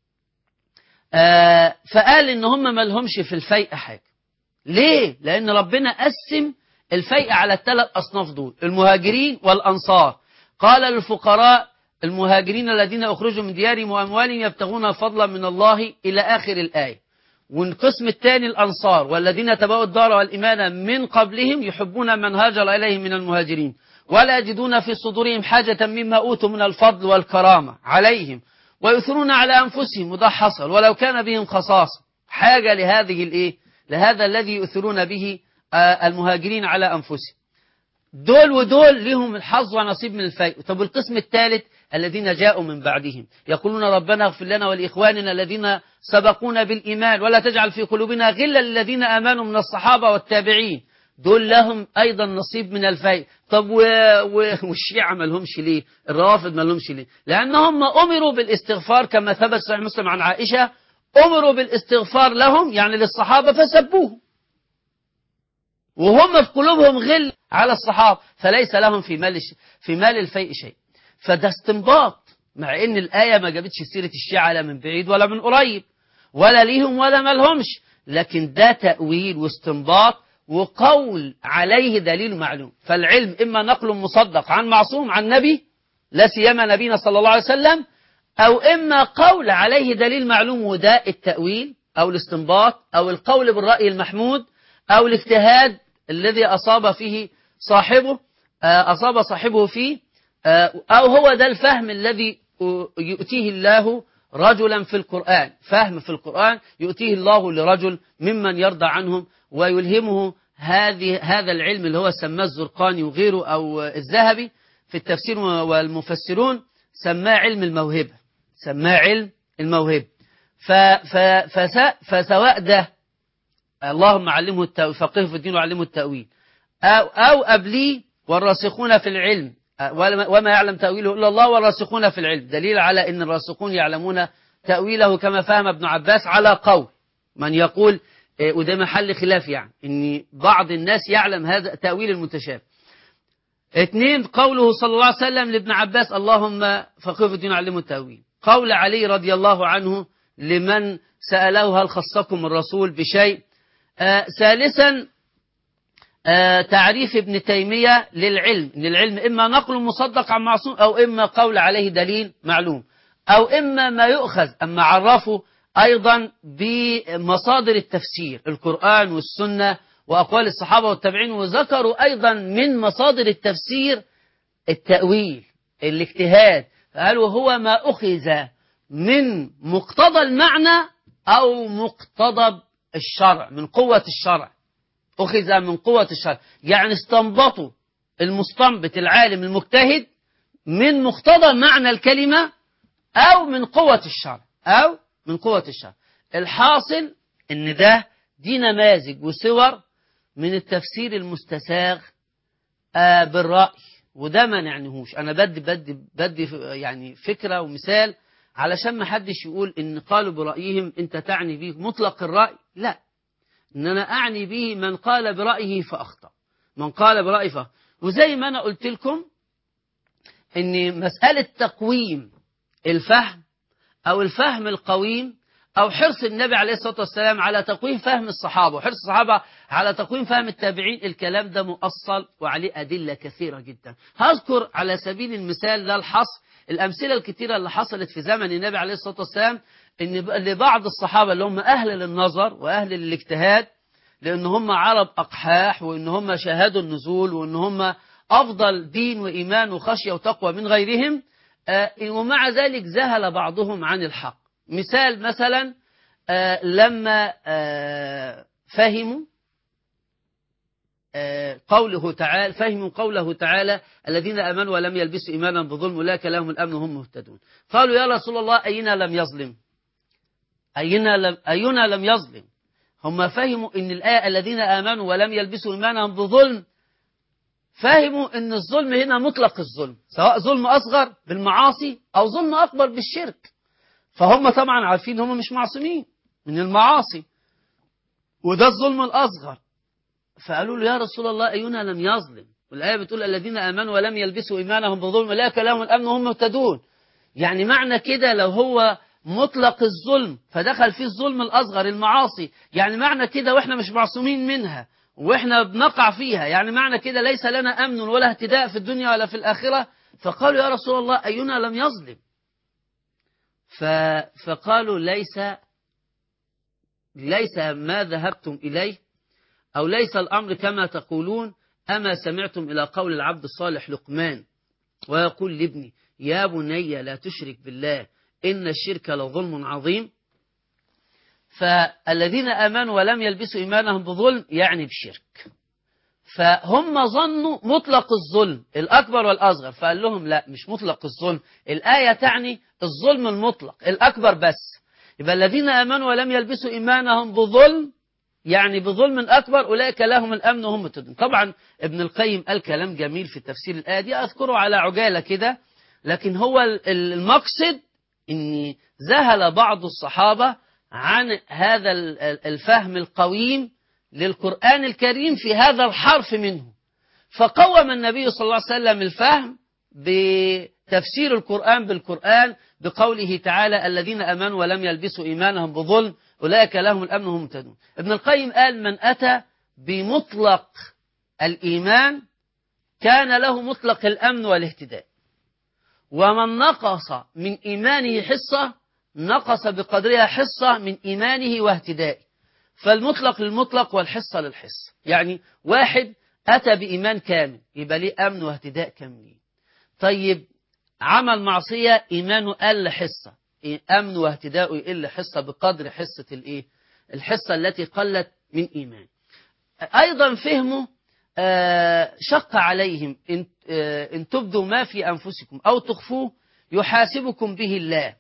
A: آه فقال إن هم ما لهمش في الفيء حاجة ليه؟ لأن ربنا قسم الفيء على الثلاث أصناف دول المهاجرين والأنصار قال للفقراء المهاجرين الذين أخرجوا من ديارهم وأموالهم يبتغون فضلا من الله إلى آخر الآية والقسم الثاني الأنصار والذين تبعوا الدار والإيمان من قبلهم يحبون من هاجر إليهم من المهاجرين ولا يجدون في صدورهم حاجة مما أوتوا من الفضل والكرامة عليهم ويثرون على أنفسهم وده حصل ولو كان بهم خصاصة حاجة لهذه الإيه لهذا الذي يؤثرون به المهاجرين على أنفسهم دول ودول لهم الحظ ونصيب من الفيء طب القسم الثالث الذين جاءوا من بعدهم يقولون ربنا اغفر لنا ولإخواننا الذين سبقونا بالإيمان ولا تجعل في قلوبنا غلا للذين آمنوا من الصحابة والتابعين دول لهم أيضا نصيب من الفيء طب و... و... والشيعة ما لهمش ليه الروافض ما لهمش ليه لأنهم أمروا بالاستغفار كما ثبت صحيح مسلم عن عائشة أمروا بالاستغفار لهم يعني للصحابة فسبوهم وهم في قلوبهم غل على الصحابة فليس لهم في مال في مال الفيء شيء فده استنباط مع ان الآية ما جابتش سيرة الشيعة لا من بعيد ولا من قريب ولا ليهم ولا ما لهمش لكن ده تأويل واستنباط وقول عليه دليل معلوم فالعلم إما نقل مصدق عن معصوم عن نبي لا سيما نبينا صلى الله عليه وسلم أو إما قول عليه دليل معلوم وده التأويل أو الاستنباط أو القول بالرأي المحمود أو الاجتهاد الذي أصاب فيه صاحبه أصاب صاحبه فيه أو هو ده الفهم الذي يؤتيه الله رجلا في القرآن فهم في القرآن يؤتيه الله لرجل ممن يرضى عنهم ويلهمه هذه هذا العلم اللي هو سماه الزرقاني وغيره أو الذهبي في التفسير والمفسرون سماه علم الموهبة سماه علم الموهبة فسواء ده اللهم علمه التأويل فقهه في الدين وعلمه التأويل أو, أو أبليه والراسخون في العلم وما يعلم تأويله إلا الله والراسخون في العلم دليل على أن الراسخون يعلمون تأويله كما فهم ابن عباس على قول من يقول وده محل خلاف يعني أن بعض الناس يعلم هذا تأويل المتشابه اثنين قوله صلى الله عليه وسلم لابن عباس اللهم فقه في الدين وعلمه التأويل قول علي رضي الله عنه لمن سأله هل خصكم الرسول بشيء آه ثالثا آه تعريف ابن تيمية للعلم إن العلم إما نقل مصدق عن معصوم أو إما قول عليه دليل معلوم أو إما ما يؤخذ أما عرفه أيضا بمصادر التفسير القرآن والسنة وأقوال الصحابة والتابعين وذكروا أيضا من مصادر التفسير التأويل الاجتهاد فقالوا هو ما أخذ من مقتضى المعنى أو مقتضى الشرع من قوة الشرع أخذ من قوة الشرع يعني استنبطوا المستنبط العالم المجتهد من مقتضى معنى الكلمة أو من قوة الشرع أو من قوة الشرع الحاصل إن ده دي نماذج وصور من التفسير المستساغ آه بالرأي وده ما نعنيهوش أنا بدي بدي بدي يعني فكرة ومثال علشان ما حدش يقول إن قالوا برأيهم أنت تعني به مطلق الرأي لا إن أنا أعني به من قال برأيه فأخطأ من قال برأيه فأخطأ وزي ما أنا قلت لكم إن مسألة تقويم الفهم أو الفهم القويم أو حرص النبي عليه الصلاة والسلام على تقويم فهم الصحابة وحرص الصحابة على تقويم فهم التابعين الكلام ده مؤصل وعليه أدلة كثيرة جدا هذكر على سبيل المثال ده الحصر الأمثلة الكثيرة اللي حصلت في زمن النبي عليه الصلاة والسلام إن لبعض الصحابة اللي هم أهل للنظر وأهل للاجتهاد لأن هم عرب أقحاح وإن هم شاهدوا النزول وإن هم أفضل دين وإيمان وخشية وتقوى من غيرهم ومع ذلك ذهل بعضهم عن الحق مثال مثلا لما فهموا قوله تعالى فهموا قوله تعالى الذين امنوا ولم يلبسوا ايمانا بظلم اولئك لهم الامن وهم مهتدون قالوا يا رسول الله اينا لم يظلم اينا لم اينا لم يظلم هم فهموا ان الايه الذين امنوا ولم يلبسوا ايمانهم بظلم فهموا ان الظلم هنا مطلق الظلم سواء ظلم اصغر بالمعاصي او ظلم اكبر بالشرك فهم طبعا عارفين هم مش معصومين من المعاصي وده الظلم الأصغر فقالوا له يا رسول الله أينا لم يظلم والآية بتقول الذين آمنوا ولم يلبسوا إيمانهم بظلم أولئك لهم الأمن وهم مهتدون يعني معنى كده لو هو مطلق الظلم فدخل فيه الظلم الأصغر المعاصي يعني معنى كده وإحنا مش معصومين منها وإحنا بنقع فيها يعني معنى كده ليس لنا أمن ولا اهتداء في الدنيا ولا في الآخرة فقالوا يا رسول الله أينا لم يظلم ف... فقالوا ليس ليس ما ذهبتم إليه أو ليس الأمر كما تقولون أما سمعتم إلى قول العبد الصالح لقمان ويقول لابني يا بني لا تشرك بالله إن الشرك لظلم عظيم فالذين آمنوا ولم يلبسوا إيمانهم بظلم يعني بشرك فهم ظنوا مطلق الظلم الأكبر والأصغر فقال لهم لا مش مطلق الظلم الآية تعني الظلم المطلق الأكبر بس يبقى الذين آمنوا ولم يلبسوا إيمانهم بظلم يعني بظلم أكبر أولئك لهم الأمن وهم مهتدون طبعا ابن القيم قال كلام جميل في تفسير الآية دي أذكره على عجالة كده لكن هو المقصد أن ذهل بعض الصحابة عن هذا الفهم القويم للقرآن الكريم في هذا الحرف منه فقوم النبي صلى الله عليه وسلم الفهم بتفسير القرآن بالقرآن بقوله تعالى الذين أمنوا ولم يلبسوا إيمانهم بظلم أولئك لهم الأمن وهم مهتدون ابن القيم قال من أتى بمطلق الإيمان كان له مطلق الأمن والاهتداء ومن نقص من إيمانه حصة نقص بقدرها حصة من إيمانه واهتدائه فالمطلق للمطلق والحصة للحصة يعني واحد أتى بإيمان كامل يبقى ليه أمن واهتداء كاملين طيب عمل معصية إيمانه قل حصة أمن واهتداء يقل حصة بقدر حصة الإيه الحصة التي قلت من إيمان أيضا فهمه شق عليهم إن تبدوا ما في أنفسكم أو تخفوه يحاسبكم به الله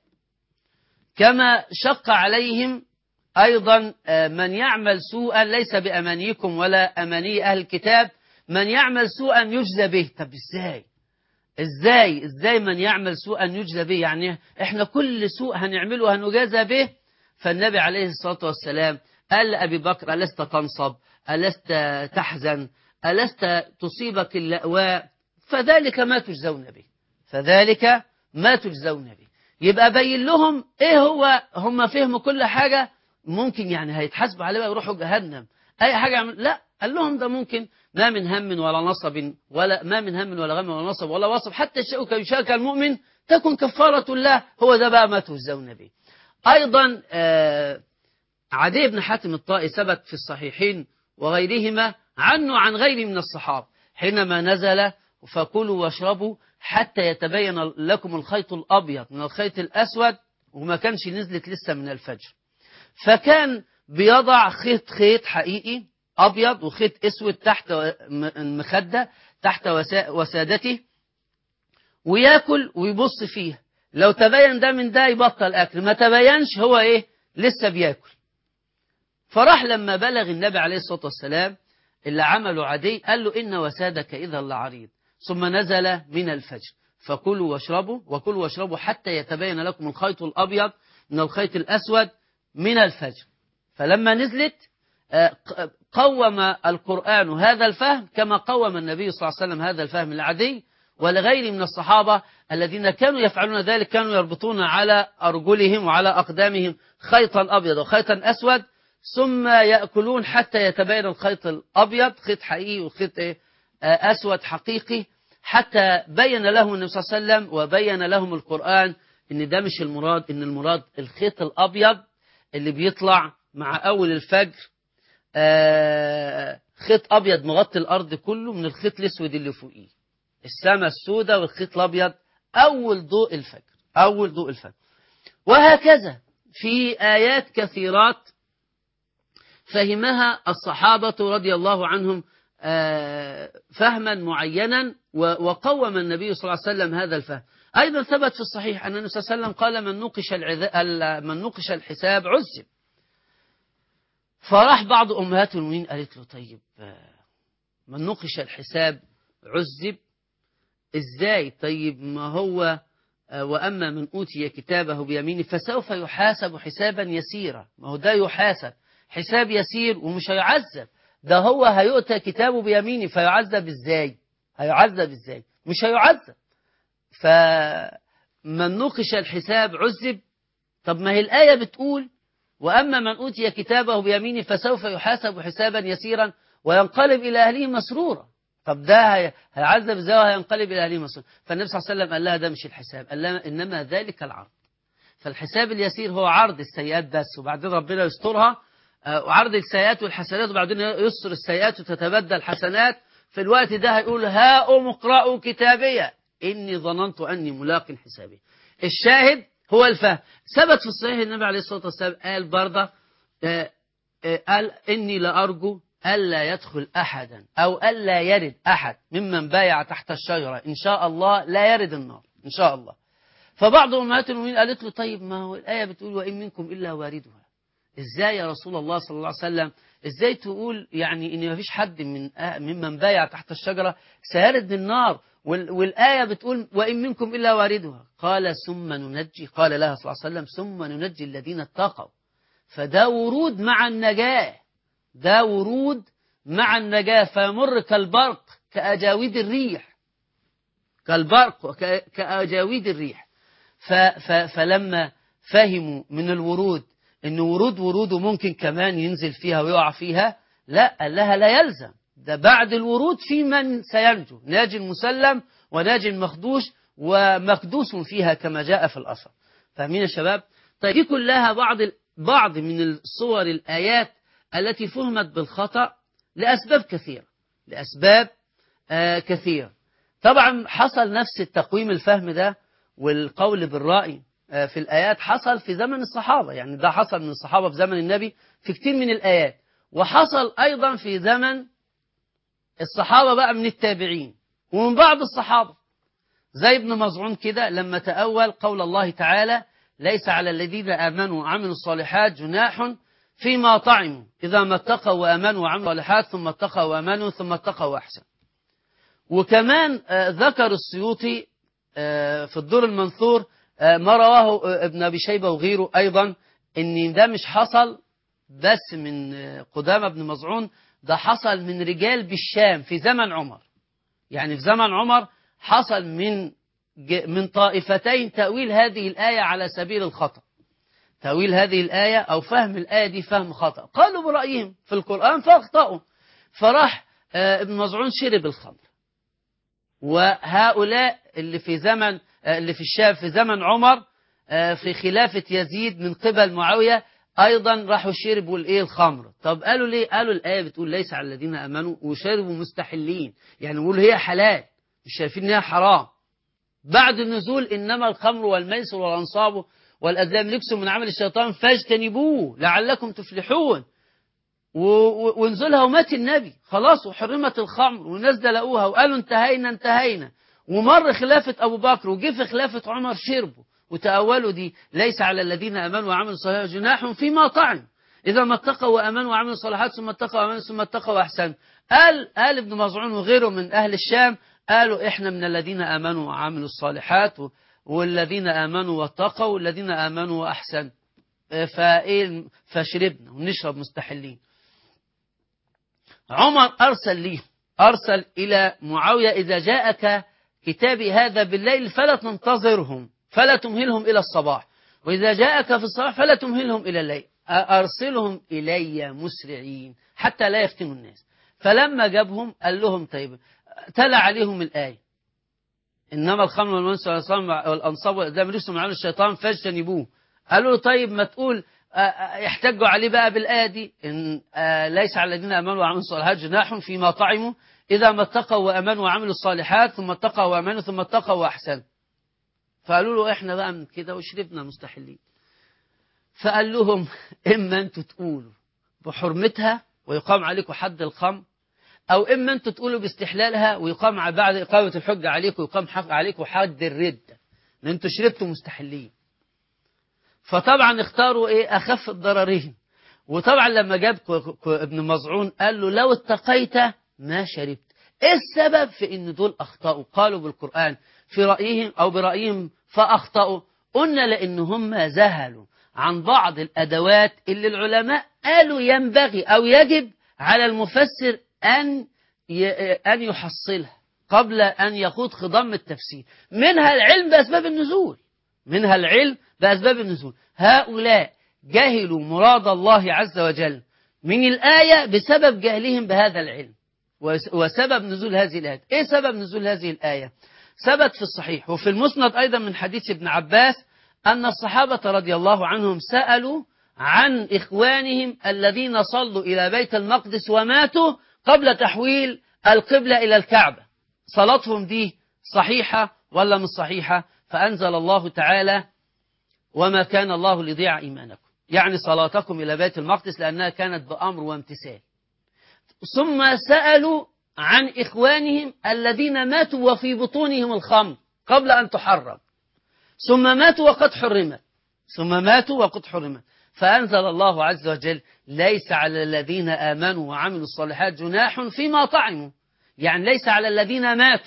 A: كما شق عليهم أيضا من يعمل سوءا ليس بأمانيكم ولا أماني أهل الكتاب من يعمل سوءا يجزى به طب إزاي إزاي إزاي من يعمل سوءا يجزى به يعني إحنا كل سوء هنعمله هنجازى به فالنبي عليه الصلاة والسلام قال لأبي بكر ألست تنصب ألست تحزن ألست تصيبك اللأواء فذلك ما تجزون به فذلك ما تجزون به يبقى بين لهم ايه هو هم فهموا كل حاجة ممكن يعني هيتحاسبوا عليه ويروحوا جهنم اي حاجة يعمل لا قال لهم ده ممكن ما من هم ولا نصب ولا ما من هم ولا غم ولا نصب ولا وصب حتى الشيء يشارك المؤمن تكن كفارة الله هو ده بقى ما تجزون به أيضا آه عدي بن حاتم الطائي ثبت في الصحيحين وغيرهما عنه عن غيره من الصحابة حينما نزل فكلوا واشربوا حتى يتبين لكم الخيط الأبيض من الخيط الأسود وما كانش نزلت لسه من الفجر فكان بيضع خيط خيط حقيقي أبيض وخيط أسود تحت المخدة تحت وسادته وياكل ويبص فيها لو تبين ده من ده يبطل أكل ما تبينش هو إيه لسه بياكل فراح لما بلغ النبي عليه الصلاة والسلام اللي عمله عدي قال له إن وسادك إذا لعريض ثم نزل من الفجر فكلوا واشربوا وكلوا واشربوا حتى يتبين لكم الخيط الأبيض من الخيط الأسود من الفجر فلما نزلت قوم القرآن هذا الفهم كما قوم النبي صلى الله عليه وسلم هذا الفهم العادي ولغيره من الصحابة الذين كانوا يفعلون ذلك كانوا يربطون على أرجلهم وعلى أقدامهم خيطا أبيض وخيطا أسود ثم يأكلون حتى يتبين الخيط الأبيض خيط حقيقي وخيط أسود حقيقي حتى بين لهم النبي صلى الله عليه وسلم وبين لهم القرآن إن ده مش المراد إن المراد الخيط الأبيض اللي بيطلع مع أول الفجر خيط أبيض مغطي الأرض كله من الخيط الأسود اللي فوقيه السماء السوداء والخيط الأبيض أول ضوء الفجر أول ضوء الفجر وهكذا في آيات كثيرات فهمها الصحابة رضي الله عنهم فهما معينا وقوم النبي صلى الله عليه وسلم هذا الفهم أيضا ثبت في الصحيح أن النبي صلى الله عليه وسلم قال من نقش, من نقش الحساب عذب فراح بعض أمهات المؤمنين قالت له طيب من نقش الحساب عذب إزاي طيب ما هو آه، وأما من أوتي كتابه بيمينه فسوف يحاسب حسابا يسيرا ما هو ده يحاسب حساب يسير ومش هيعذب ده هو هيؤتى كتابه بيمينه فيعذب ازاي هيعذب ازاي مش هيعذب فمن نقش الحساب عذب طب ما هي الآية بتقول وأما من أوتي كتابه بيمينه فسوف يحاسب حسابا يسيرا وينقلب إلى أهله مسرورا طب ده هي- هيعذب ازاي وهينقلب إلى أهله مسرورا فالنبي صلى الله عليه وسلم قال لها ده مش الحساب قال لها إنما ذلك العرض فالحساب اليسير هو عرض السيئات بس وبعدين ربنا يسترها آه، وعرض السيئات والحسنات وبعدين يستر السيئات وتتبدل حسنات في الوقت ده هيقول هاؤم اقرأوا كتابية إني ظننت أني ملاق حسابي الشاهد هو الفهم ثبت في الصحيح النبي عليه الصلاة والسلام قال برضه آه، آه، قال إني لأرجو ألا يدخل أحدا أو ألا يرد أحد ممن بايع تحت الشجرة إن شاء الله لا يرد النار إن شاء الله فبعض أمهات المؤمنين قالت له طيب ما هو الآية بتقول وإن منكم إلا واردها إزاي يا رسول الله صلى الله عليه وسلم إزاي تقول يعني إن ما فيش حد من آه ممن بايع تحت الشجرة سيرد النار وال- والآية بتقول وإن منكم إلا واردها قال ثم ننجي قال لها صلى الله عليه وسلم ثم ننجي الذين اتقوا فده ورود مع النجاة ده ورود مع النجاة فيمر كالبرق كأجاويد الريح كالبرق وك- كأجاويد الريح ف ف فلما فهموا من الورود ان ورود وروده ممكن كمان ينزل فيها ويقع فيها لا قال لها لا يلزم ده بعد الورود في من سينجو ناجي المسلم وناجي المخدوش ومكدوس فيها كما جاء في الأثر فاهمين يا شباب طيب دي كلها بعض ال- بعض من الصور الآيات التي فهمت بالخطأ لأسباب كثيرة لأسباب آه كثيرة طبعا حصل نفس التقويم الفهم ده والقول بالرأي آه، في الآيات حصل في زمن الصحابة يعني ده حصل من الصحابة في زمن النبي في كتير من الآيات وحصل أيضا في زمن الصحابة بقى من التابعين ومن بعض الصحابة زي ابن مزعون كده لما تأول قول الله تعالى ليس على الذين آمنوا وعملوا الصالحات جناح فيما طعموا إذا ما اتقوا وآمنوا وعملوا الصالحات ثم اتقوا وآمنوا ثم اتقوا وأحسن وكمان آه، ذكر السيوطي آه، في الدور المنثور آه، ما رواه آه، ابن أبي شيبة وغيره أيضا إن ده مش حصل بس من آه، قدامى بن مزعون ده حصل من رجال بالشام في زمن عمر يعني في زمن عمر حصل من ج- من طائفتين تأويل هذه الآية على سبيل الخطأ تأويل هذه الآية أو فهم الآية دي فهم خطأ قالوا برأيهم في القرآن فاخطأوا فراح آه، ابن مزعون شرب الخمر وهؤلاء اللي في زمن آه، اللي في الشام في زمن عمر آه، في خلافة يزيد من قبل معاوية أيضا راحوا شربوا الإيه الخمر طب قالوا ليه قالوا الآية بتقول ليس على الذين آمنوا وشربوا مستحلين يعني بيقولوا هي حلال مش شايفين إنها حرام بعد النزول إنما الخمر والميسر والأنصاب والأزلام لبس من عمل الشيطان فاجتنبوه لعلكم تفلحون و- و- ونزلها ومات النبي خلاص وحرمت الخمر والناس دلقوها وقالوا انتهينا انتهينا ومر خلافة أبو بكر وجه في خلافة عمر شربوا وتأولوا دي ليس على الذين آمنوا وعملوا الصالحات جناح فيما طعم إذا ما اتقوا وآمنوا وعملوا الصالحات ثم اتقوا وآمنوا ثم اتقوا وأحسنوا قال قال ابن مزعون وغيره من أهل الشام قالوا إحنا من الذين آمنوا وعملوا الصالحات و- والذين آمنوا واتقوا والذين آمنوا وأحسنوا آه، فإيه فشربنا ونشرب مستحلين عمر أرسل ليه أرسل إلى معاوية إذا جاءك كتابي هذا بالليل فلا تنتظرهم فلا تمهلهم إلى الصباح وإذا جاءك في الصباح فلا تمهلهم إلى الليل أرسلهم إلي مسرعين حتى لا يفتنوا الناس فلما جابهم قال لهم طيب تلا عليهم الآية إنما الخمر والمنس والأنصاب والأزلام رجس من عمل الشيطان فاجتنبوه قالوا له طيب ما تقول آه، آه، يحتجوا عليه بقى بالآية دي إن آه، ليس على الذين آمنوا وعملوا الصالحات جناح فيما طعموا إذا ما اتقوا وآمنوا وعملوا الصالحات ثم اتقوا وآمنوا ثم اتقوا وأحسنوا فقالوا له إحنا بقى من كده وشربنا مستحلين فقال لهم إما أنتوا تقولوا بحرمتها ويقام عليكم حد الخمر أو إما أنتوا تقولوا باستحلالها ويقام ع- بعد إقامة الحجة عليكم ويقام حق عليكم حد الردة لأن أنتوا شربتوا مستحلين فطبعا اختاروا إيه أخف الضررين وطبعا لما جاب ك- ك- ابن مزعون قال له لو اتقيت ما شربت ايه السبب في ان دول اخطاوا قالوا بالقرآن في رأيهم او برأيهم فأخطأوا قلنا لأن هم ذهلوا عن بعض الأدوات اللي العلماء قالوا ينبغي أو يجب على المفسر أن أن يحصلها قبل أن يخوض خضم التفسير منها العلم بأسباب النزول منها العلم بأسباب النزول هؤلاء جهلوا مراد الله عز وجل من الآية بسبب جهلهم بهذا العلم وسبب نزول هذه الآية إيه سبب نزول هذه الآية ثبت في الصحيح وفي المسند أيضا من حديث ابن عباس أن الصحابة رضي الله عنهم سألوا عن إخوانهم الذين صلوا إلى بيت المقدس وماتوا قبل تحويل القبلة إلى الكعبة صلاتهم دي صحيحة ولا مش صحيحة فأنزل الله تعالى وما كان الله ليضيع إيمانكم يعني صلاتكم إلى بيت المقدس لأنها كانت بأمر وامتثال ثم سألوا عن إخوانهم الذين ماتوا وفي بطونهم الخمر قبل أن تحرم ثم ماتوا وقد حرمت ثم ماتوا وقد حرمت فأنزل الله عز وجل ليس على الذين آمنوا وعملوا الصالحات جناح فيما طعموا يعني ليس على الذين ماتوا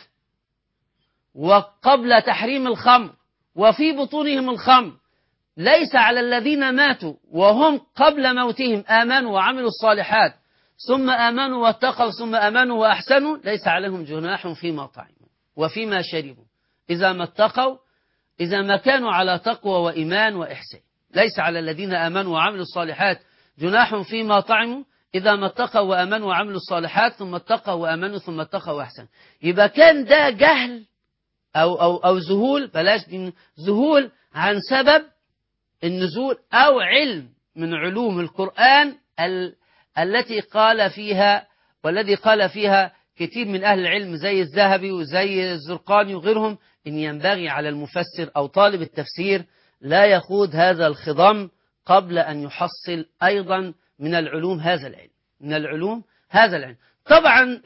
A: وقبل تحريم الخمر وفي بطونهم الخمر ليس على الذين ماتوا وهم قبل موتهم آمنوا وعملوا الصالحات ثم آمنوا واتقوا ثم آمنوا وأحسنوا ليس عليهم جناح فيما طعموا وفيما شربوا إذا ما اتقوا إذا ما كانوا على تقوى وإيمان وإحسان ليس على الذين آمنوا وعملوا الصالحات جناح فيما طعموا إذا ما اتقوا وآمنوا وعملوا الصالحات ثم اتقوا وآمنوا ثم اتقوا وأحسنوا يبقى كان ده جهل أو, أو, أو ذهول بلاش ذهول عن سبب النزول أو علم من علوم القرآن ال التي قال فيها والذي قال فيها كثير من أهل العلم زي الذهبي وزي الزرقاني وغيرهم إن ينبغي على المفسر أو طالب التفسير لا يخوض هذا الخضم قبل أن يحصل أيضا من العلوم هذا العلم من العلوم هذا العلم طبعا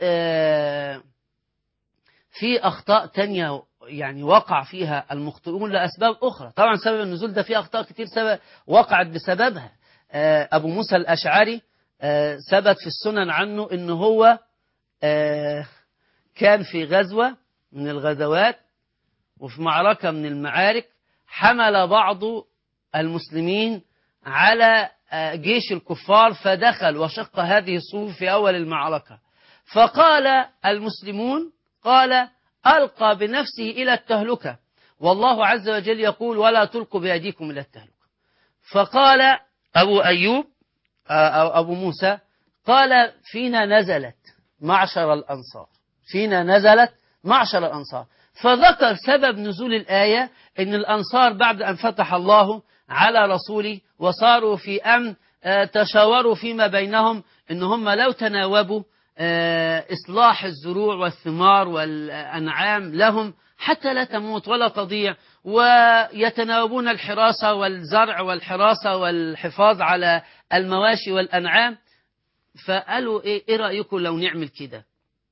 A: في أخطاء تانية يعني وقع فيها المخطئون لأسباب أخرى طبعا سبب النزول ده في أخطاء كتير سبب وقعت بسببها أبو موسى الأشعري ثبت في السنن عنه ان هو كان في غزوة من الغزوات وفي معركة من المعارك حمل بعض المسلمين على جيش الكفار فدخل وشق هذه الصفوف في أول المعركة فقال المسلمون قال ألقى بنفسه إلى التهلكة والله عز وجل يقول ولا تلقوا بأيديكم إلى التهلكة فقال أبو أيوب أو أبو موسى قال فينا نزلت معشر الأنصار فينا نزلت معشر الأنصار فذكر سبب نزول الآية أن الأنصار بعد أن فتح الله على رسوله وصاروا في أمن تشاوروا فيما بينهم أن هم لو تناوبوا إصلاح الزروع والثمار والأنعام لهم حتى لا تموت ولا تضيع ويتناوبون الحراسة والزرع والحراسة والحفاظ على المواشي والأنعام فقالوا إيه, إيه رأيكم لو نعمل كده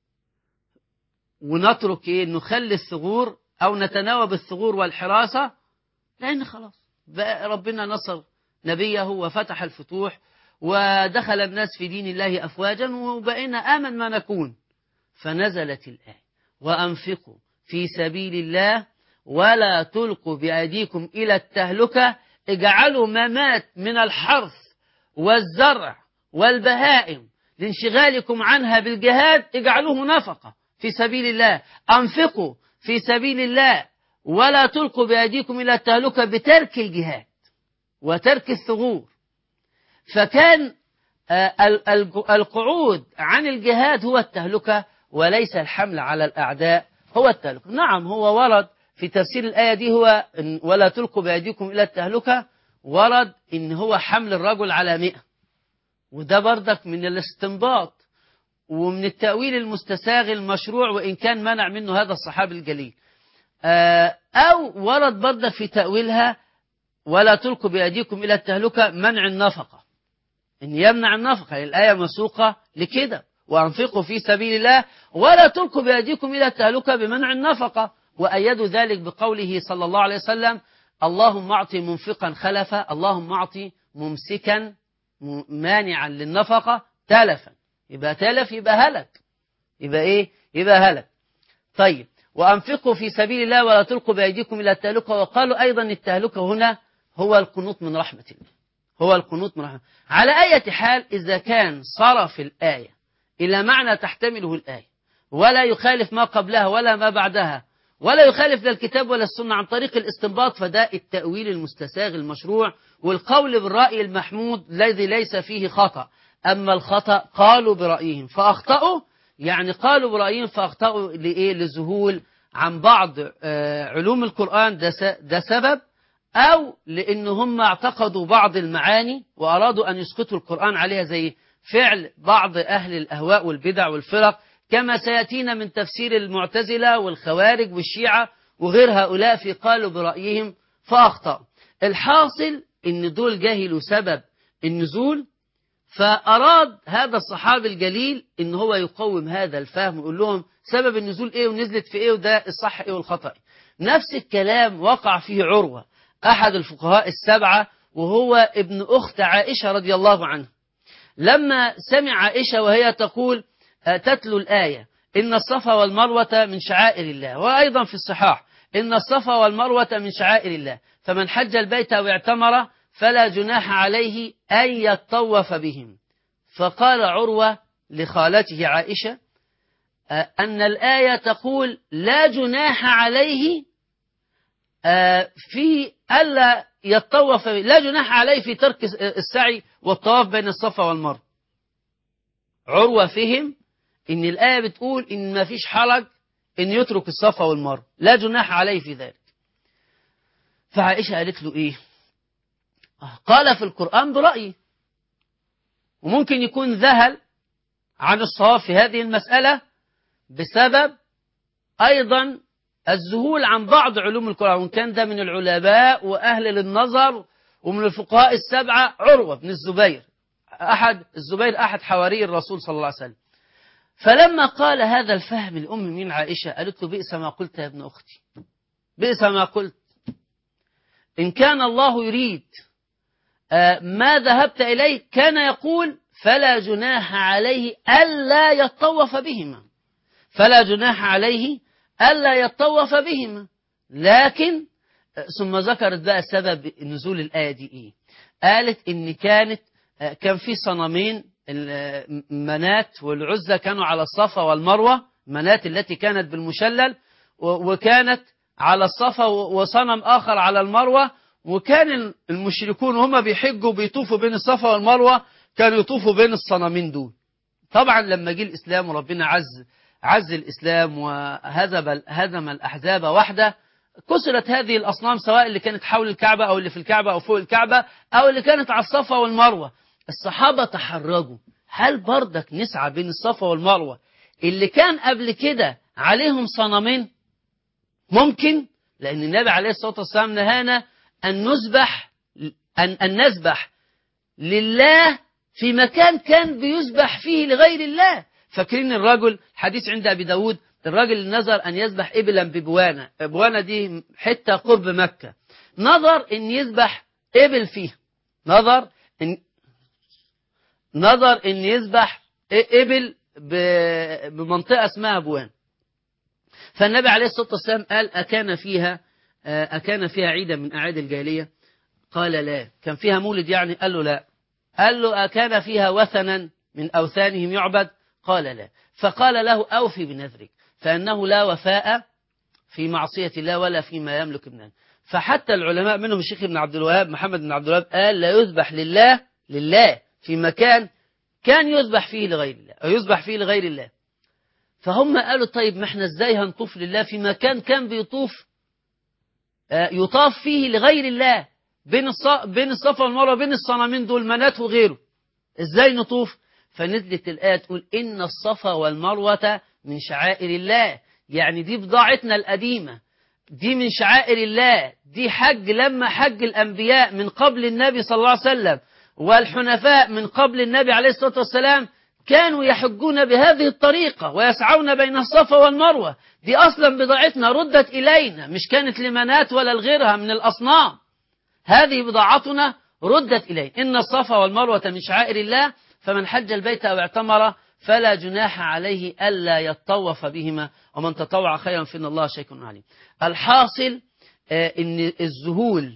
A: ونترك إيه نخلي الثغور أو نتناوب الثغور والحراسة لأن خلاص بقى ربنا نصر نبيه وفتح الفتوح ودخل الناس في دين الله أفواجا وبقينا آمن ما نكون فنزلت الآية وأنفقوا في سبيل الله ولا تلقوا بأيديكم إلى التهلكة اجعلوا ما مات من الحرث والزرع والبهائم لانشغالكم عنها بالجهاد اجعلوه نفقة في سبيل الله أنفقوا في سبيل الله ولا تلقوا بأيديكم إلى التهلكة بترك الجهاد وترك الثغور فكان القعود عن الجهاد هو التهلكة وليس الحمل على الأعداء هو التهلكة نعم هو ورد في تفسير الآية دي هو ولا تلقوا بأيديكم إلى التهلكة ورد إن هو حمل الرجل على مئة وده بردك من الاستنباط ومن التأويل المستساغ المشروع وإن كان منع منه هذا الصحابي الجليل أو ورد بردك في تأويلها ولا تلقوا بأيديكم إلى التهلكة منع النفقة إن يمنع النفقة الآية مسوقة لكده وأنفقوا في سبيل الله ولا تلقوا بأيديكم إلى التهلكة بمنع النفقة وأيدوا ذلك بقوله صلى الله عليه وسلم اللهم أعط منفقا خلفا اللهم أعط ممسكا مانعا للنفقة تلفا يبقى تلف يبقى هلك يبقى إيه يبقى هلك طيب وأنفقوا في سبيل الله ولا تلقوا بأيديكم إلى التهلكة وقالوا أيضا التهلكة هنا هو القنوط من رحمة الله هو القنوط من رحمة على أي حال إذا كان صرف الآية إلى معنى تحتمله الآية ولا يخالف ما قبلها ولا ما بعدها ولا يخالف لا الكتاب ولا السنة عن طريق الاستنباط فده التأويل المستساغ المشروع والقول بالرأي المحمود الذي ليس فيه خطأ أما الخطأ قالوا برأيهم فأخطأوا يعني قالوا برأيهم فأخطأوا لإيه لذهول عن بعض آه، علوم القرآن ده س- ده سبب أو لأن هم اعتقدوا بعض المعاني وأرادوا أن يسقطوا القرآن عليها زي فعل بعض أهل الأهواء والبدع والفرق كما سيأتينا من تفسير المعتزلة والخوارج والشيعة وغير هؤلاء في قالوا برأيهم فأخطأوا الحاصل أن دول جهلوا سبب النزول فأراد هذا الصحابي الجليل ان هو يقوم هذا الفهم ويقول لهم سبب النزول ايه ونزلت في ايه وده الصح ايه والخطأ إيه. نفس الكلام وقع فيه عروة احد الفقهاء السبعة وهو ابن اخت عائشة رضي الله عنها لما سمع عائشة وهي تقول آه، تتلو الآية إن الصفا والمروة من شعائر الله وأيضا في الصحاح إن الصفا والمروة من شعائر الله فمن حج البيت أو اعتمر فلا جناح عليه أن يطوف بهم فقال عروة لخالته عائشة آه، أن الآية تقول لا جناح عليه آه، في ألا يطوف لا جناح عليه في ترك السعي والطواف بين الصفا والمروة عروة فهم إن الآية بتقول إن ما فيش حرج إن يترك الصفا والمروة لا جناح عليه في ذلك فعائشة قالت له إيه قال في القرآن برأيي وممكن يكون ذهل عن الصواب في هذه المسألة بسبب أيضا الذهول عن بعض علوم القرآن وإن كان ده من العلماء وأهل للنظر ومن الفقهاء السبعة عروة بن الزبير أحد الزبير أحد حواري الرسول صلى الله عليه وسلم فلما قال هذا الفهم الأم من عائشة قالت له بئس ما قلت يا ابن أختي بئس ما قلت إن كان الله يريد آه، ما ذهبت إليه كان يقول فلا جناح عليه ألا يطوف بهما فلا جناح عليه ألا يطوف بهما لكن آه، ثم ذكرت بقى سبب نزول الآية دي إيه قالت إن كانت آه، كان في صنمين ال- منات والعزة كانوا على الصفا والمروة منات التي كانت بالمشلل و- وكانت على الصفا و- وصنم آخر على المروة وكان المشركون وهم بيحجوا بيطوفوا بين الصفا والمروة كانوا يطوفوا بين الصنمين دول طبعا لما جه الإسلام وربنا عز عز الإسلام وهزم هزم الأحزاب وحده كسرت هذه الأصنام سواء اللي كانت حول الكعبة أو اللي في الكعبة أو فوق الكعبة أو اللي كانت على الصفا والمروة الصحابة تحرجوا هل بردك نسعى بين الصفا والمروة اللي كان قبل كده عليهم صنمين ممكن لأن النبي عليه الصلاة والسلام نهانا أن نذبح أن, أن نذبح لله في مكان كان بيذبح فيه لغير الله فاكرين الرجل حديث عند أبي داود الراجل اللي نظر أن يذبح إبلا ببوانة بوانة دي حتة قرب مكة نظر أن يذبح إبل فيها نظر أن نظر أن يذبح إبل ب- بمنطقة اسمها بوان فالنبي عليه الصلاة والسلام قال أكان فيها أكان فيها عيدا من أعياد الجاهلية قال لا كان فيها مولد يعني قال له لا قال له أكان فيها وثنا من أوثانهم يعبد قال لا فقال له أوفي بنذرك فأنه لا وفاء في معصية الله ولا فيما يملك ابنان فحتى العلماء منهم الشيخ ابن عبد الوهاب محمد بن عبد الوهاب قال لا يذبح لله لله في مكان كان يذبح فيه لغير الله أو يذبح فيه لغير الله فهم قالوا طيب ما احنا ازاي هنطوف لله في مكان كان بيطوف آه، يطاف فيه لغير الله بين الص- بين الصفا والمروه بين الصنمين دول منات وغيره ازاي نطوف فنزلت الآية تقول إن الصفا والمروة من شعائر الله يعني دي بضاعتنا القديمة دي من شعائر الله دي حج لما حج الأنبياء من قبل النبي صلى الله عليه وسلم والحنفاء من قبل النبي عليه الصلاة والسلام كانوا يحجون بهذه الطريقة ويسعون بين الصفا والمروة دي أصلا بضاعتنا ردت إلينا مش كانت لمنات ولا لغيرها من الأصنام هذه بضاعتنا ردت إليه إن الصفا والمروة من شعائر الله فمن حج البيت أو اعتمر فلا جناح عليه ألا يطوف بهما ومن تطوع خيرا فإن الله شيء عليم الحاصل آه، ان الذهول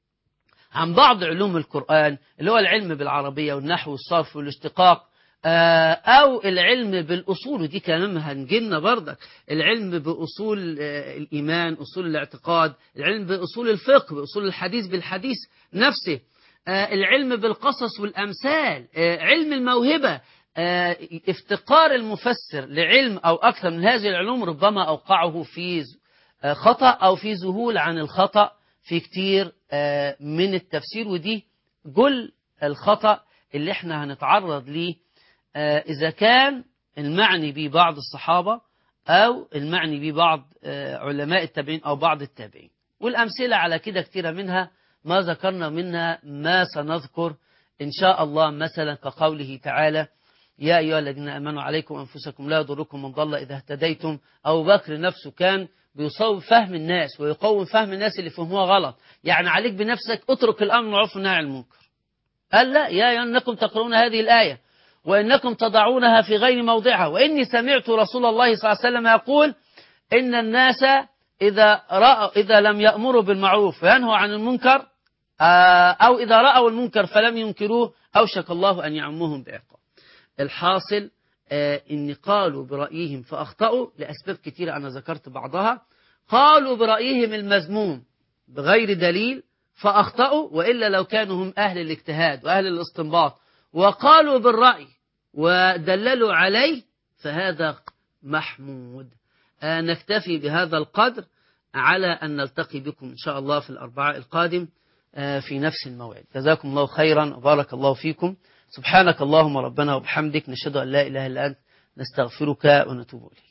A: عن بعض علوم القرآن اللي هو العلم بالعربية والنحو والصرف والاشتقاق آه، أو العلم بالأصول ودي كمان هنجيلنا برضك العلم بأصول آه، الإيمان أصول الاعتقاد العلم بأصول الفقه بأصول الحديث بالحديث نفسه آه، العلم بالقصص والأمثال آه، علم الموهبة آه، افتقار المفسر لعلم أو أكثر من هذه العلوم ربما أوقعه في ز- آه، خطأ أو في ذهول عن الخطأ في كتير آه، من التفسير ودي جل الخطأ اللي احنا هنتعرض ليه آه، إذا كان المعني به بعض الصحابة أو المعني به بعض آه، علماء التابعين أو بعض التابعين والأمثلة على كده كتيرة منها ما ذكرنا منها ما سنذكر إن شاء الله مثلا كقوله تعالى يا أيها الذين آمنوا عليكم أنفسكم لا يضركم من ضل إذا اهتديتم أبو بكر نفسه كان بيصوب فهم الناس ويقوم فهم الناس اللي فهموها غلط يعني عليك بنفسك اترك الأمر بالمعروف والنهي عن المنكر قال لا يا أيها أنكم تقرؤون هذه الآية وإنكم تضعونها في غير موضعها وإني سمعت رسول الله صلى الله عليه وسلم يقول إن الناس إذا رأوا إذا لم يأمروا بالمعروف وينهوا عن المنكر آه، أو إذا رأوا المنكر فلم ينكروه أوشك الله أن يعمهم بعقاب الحاصل آه، إن قالوا برأيهم فأخطأوا لأسباب كثيرة أنا ذكرت بعضها قالوا برأيهم المذموم بغير دليل فأخطأوا وإلا لو كانوا هم أهل الاجتهاد وأهل الاستنباط وقالوا بالرأي ودللوا عليه فهذا محمود آه، نكتفي بهذا القدر على أن نلتقي بكم إن شاء الله في الأربعاء القادم آه، في نفس الموعد جزاكم الله خيرا وبارك الله فيكم سبحانك اللهم ربنا وبحمدك نشهد أن لا إله إلا أنت نستغفرك ونتوب إليك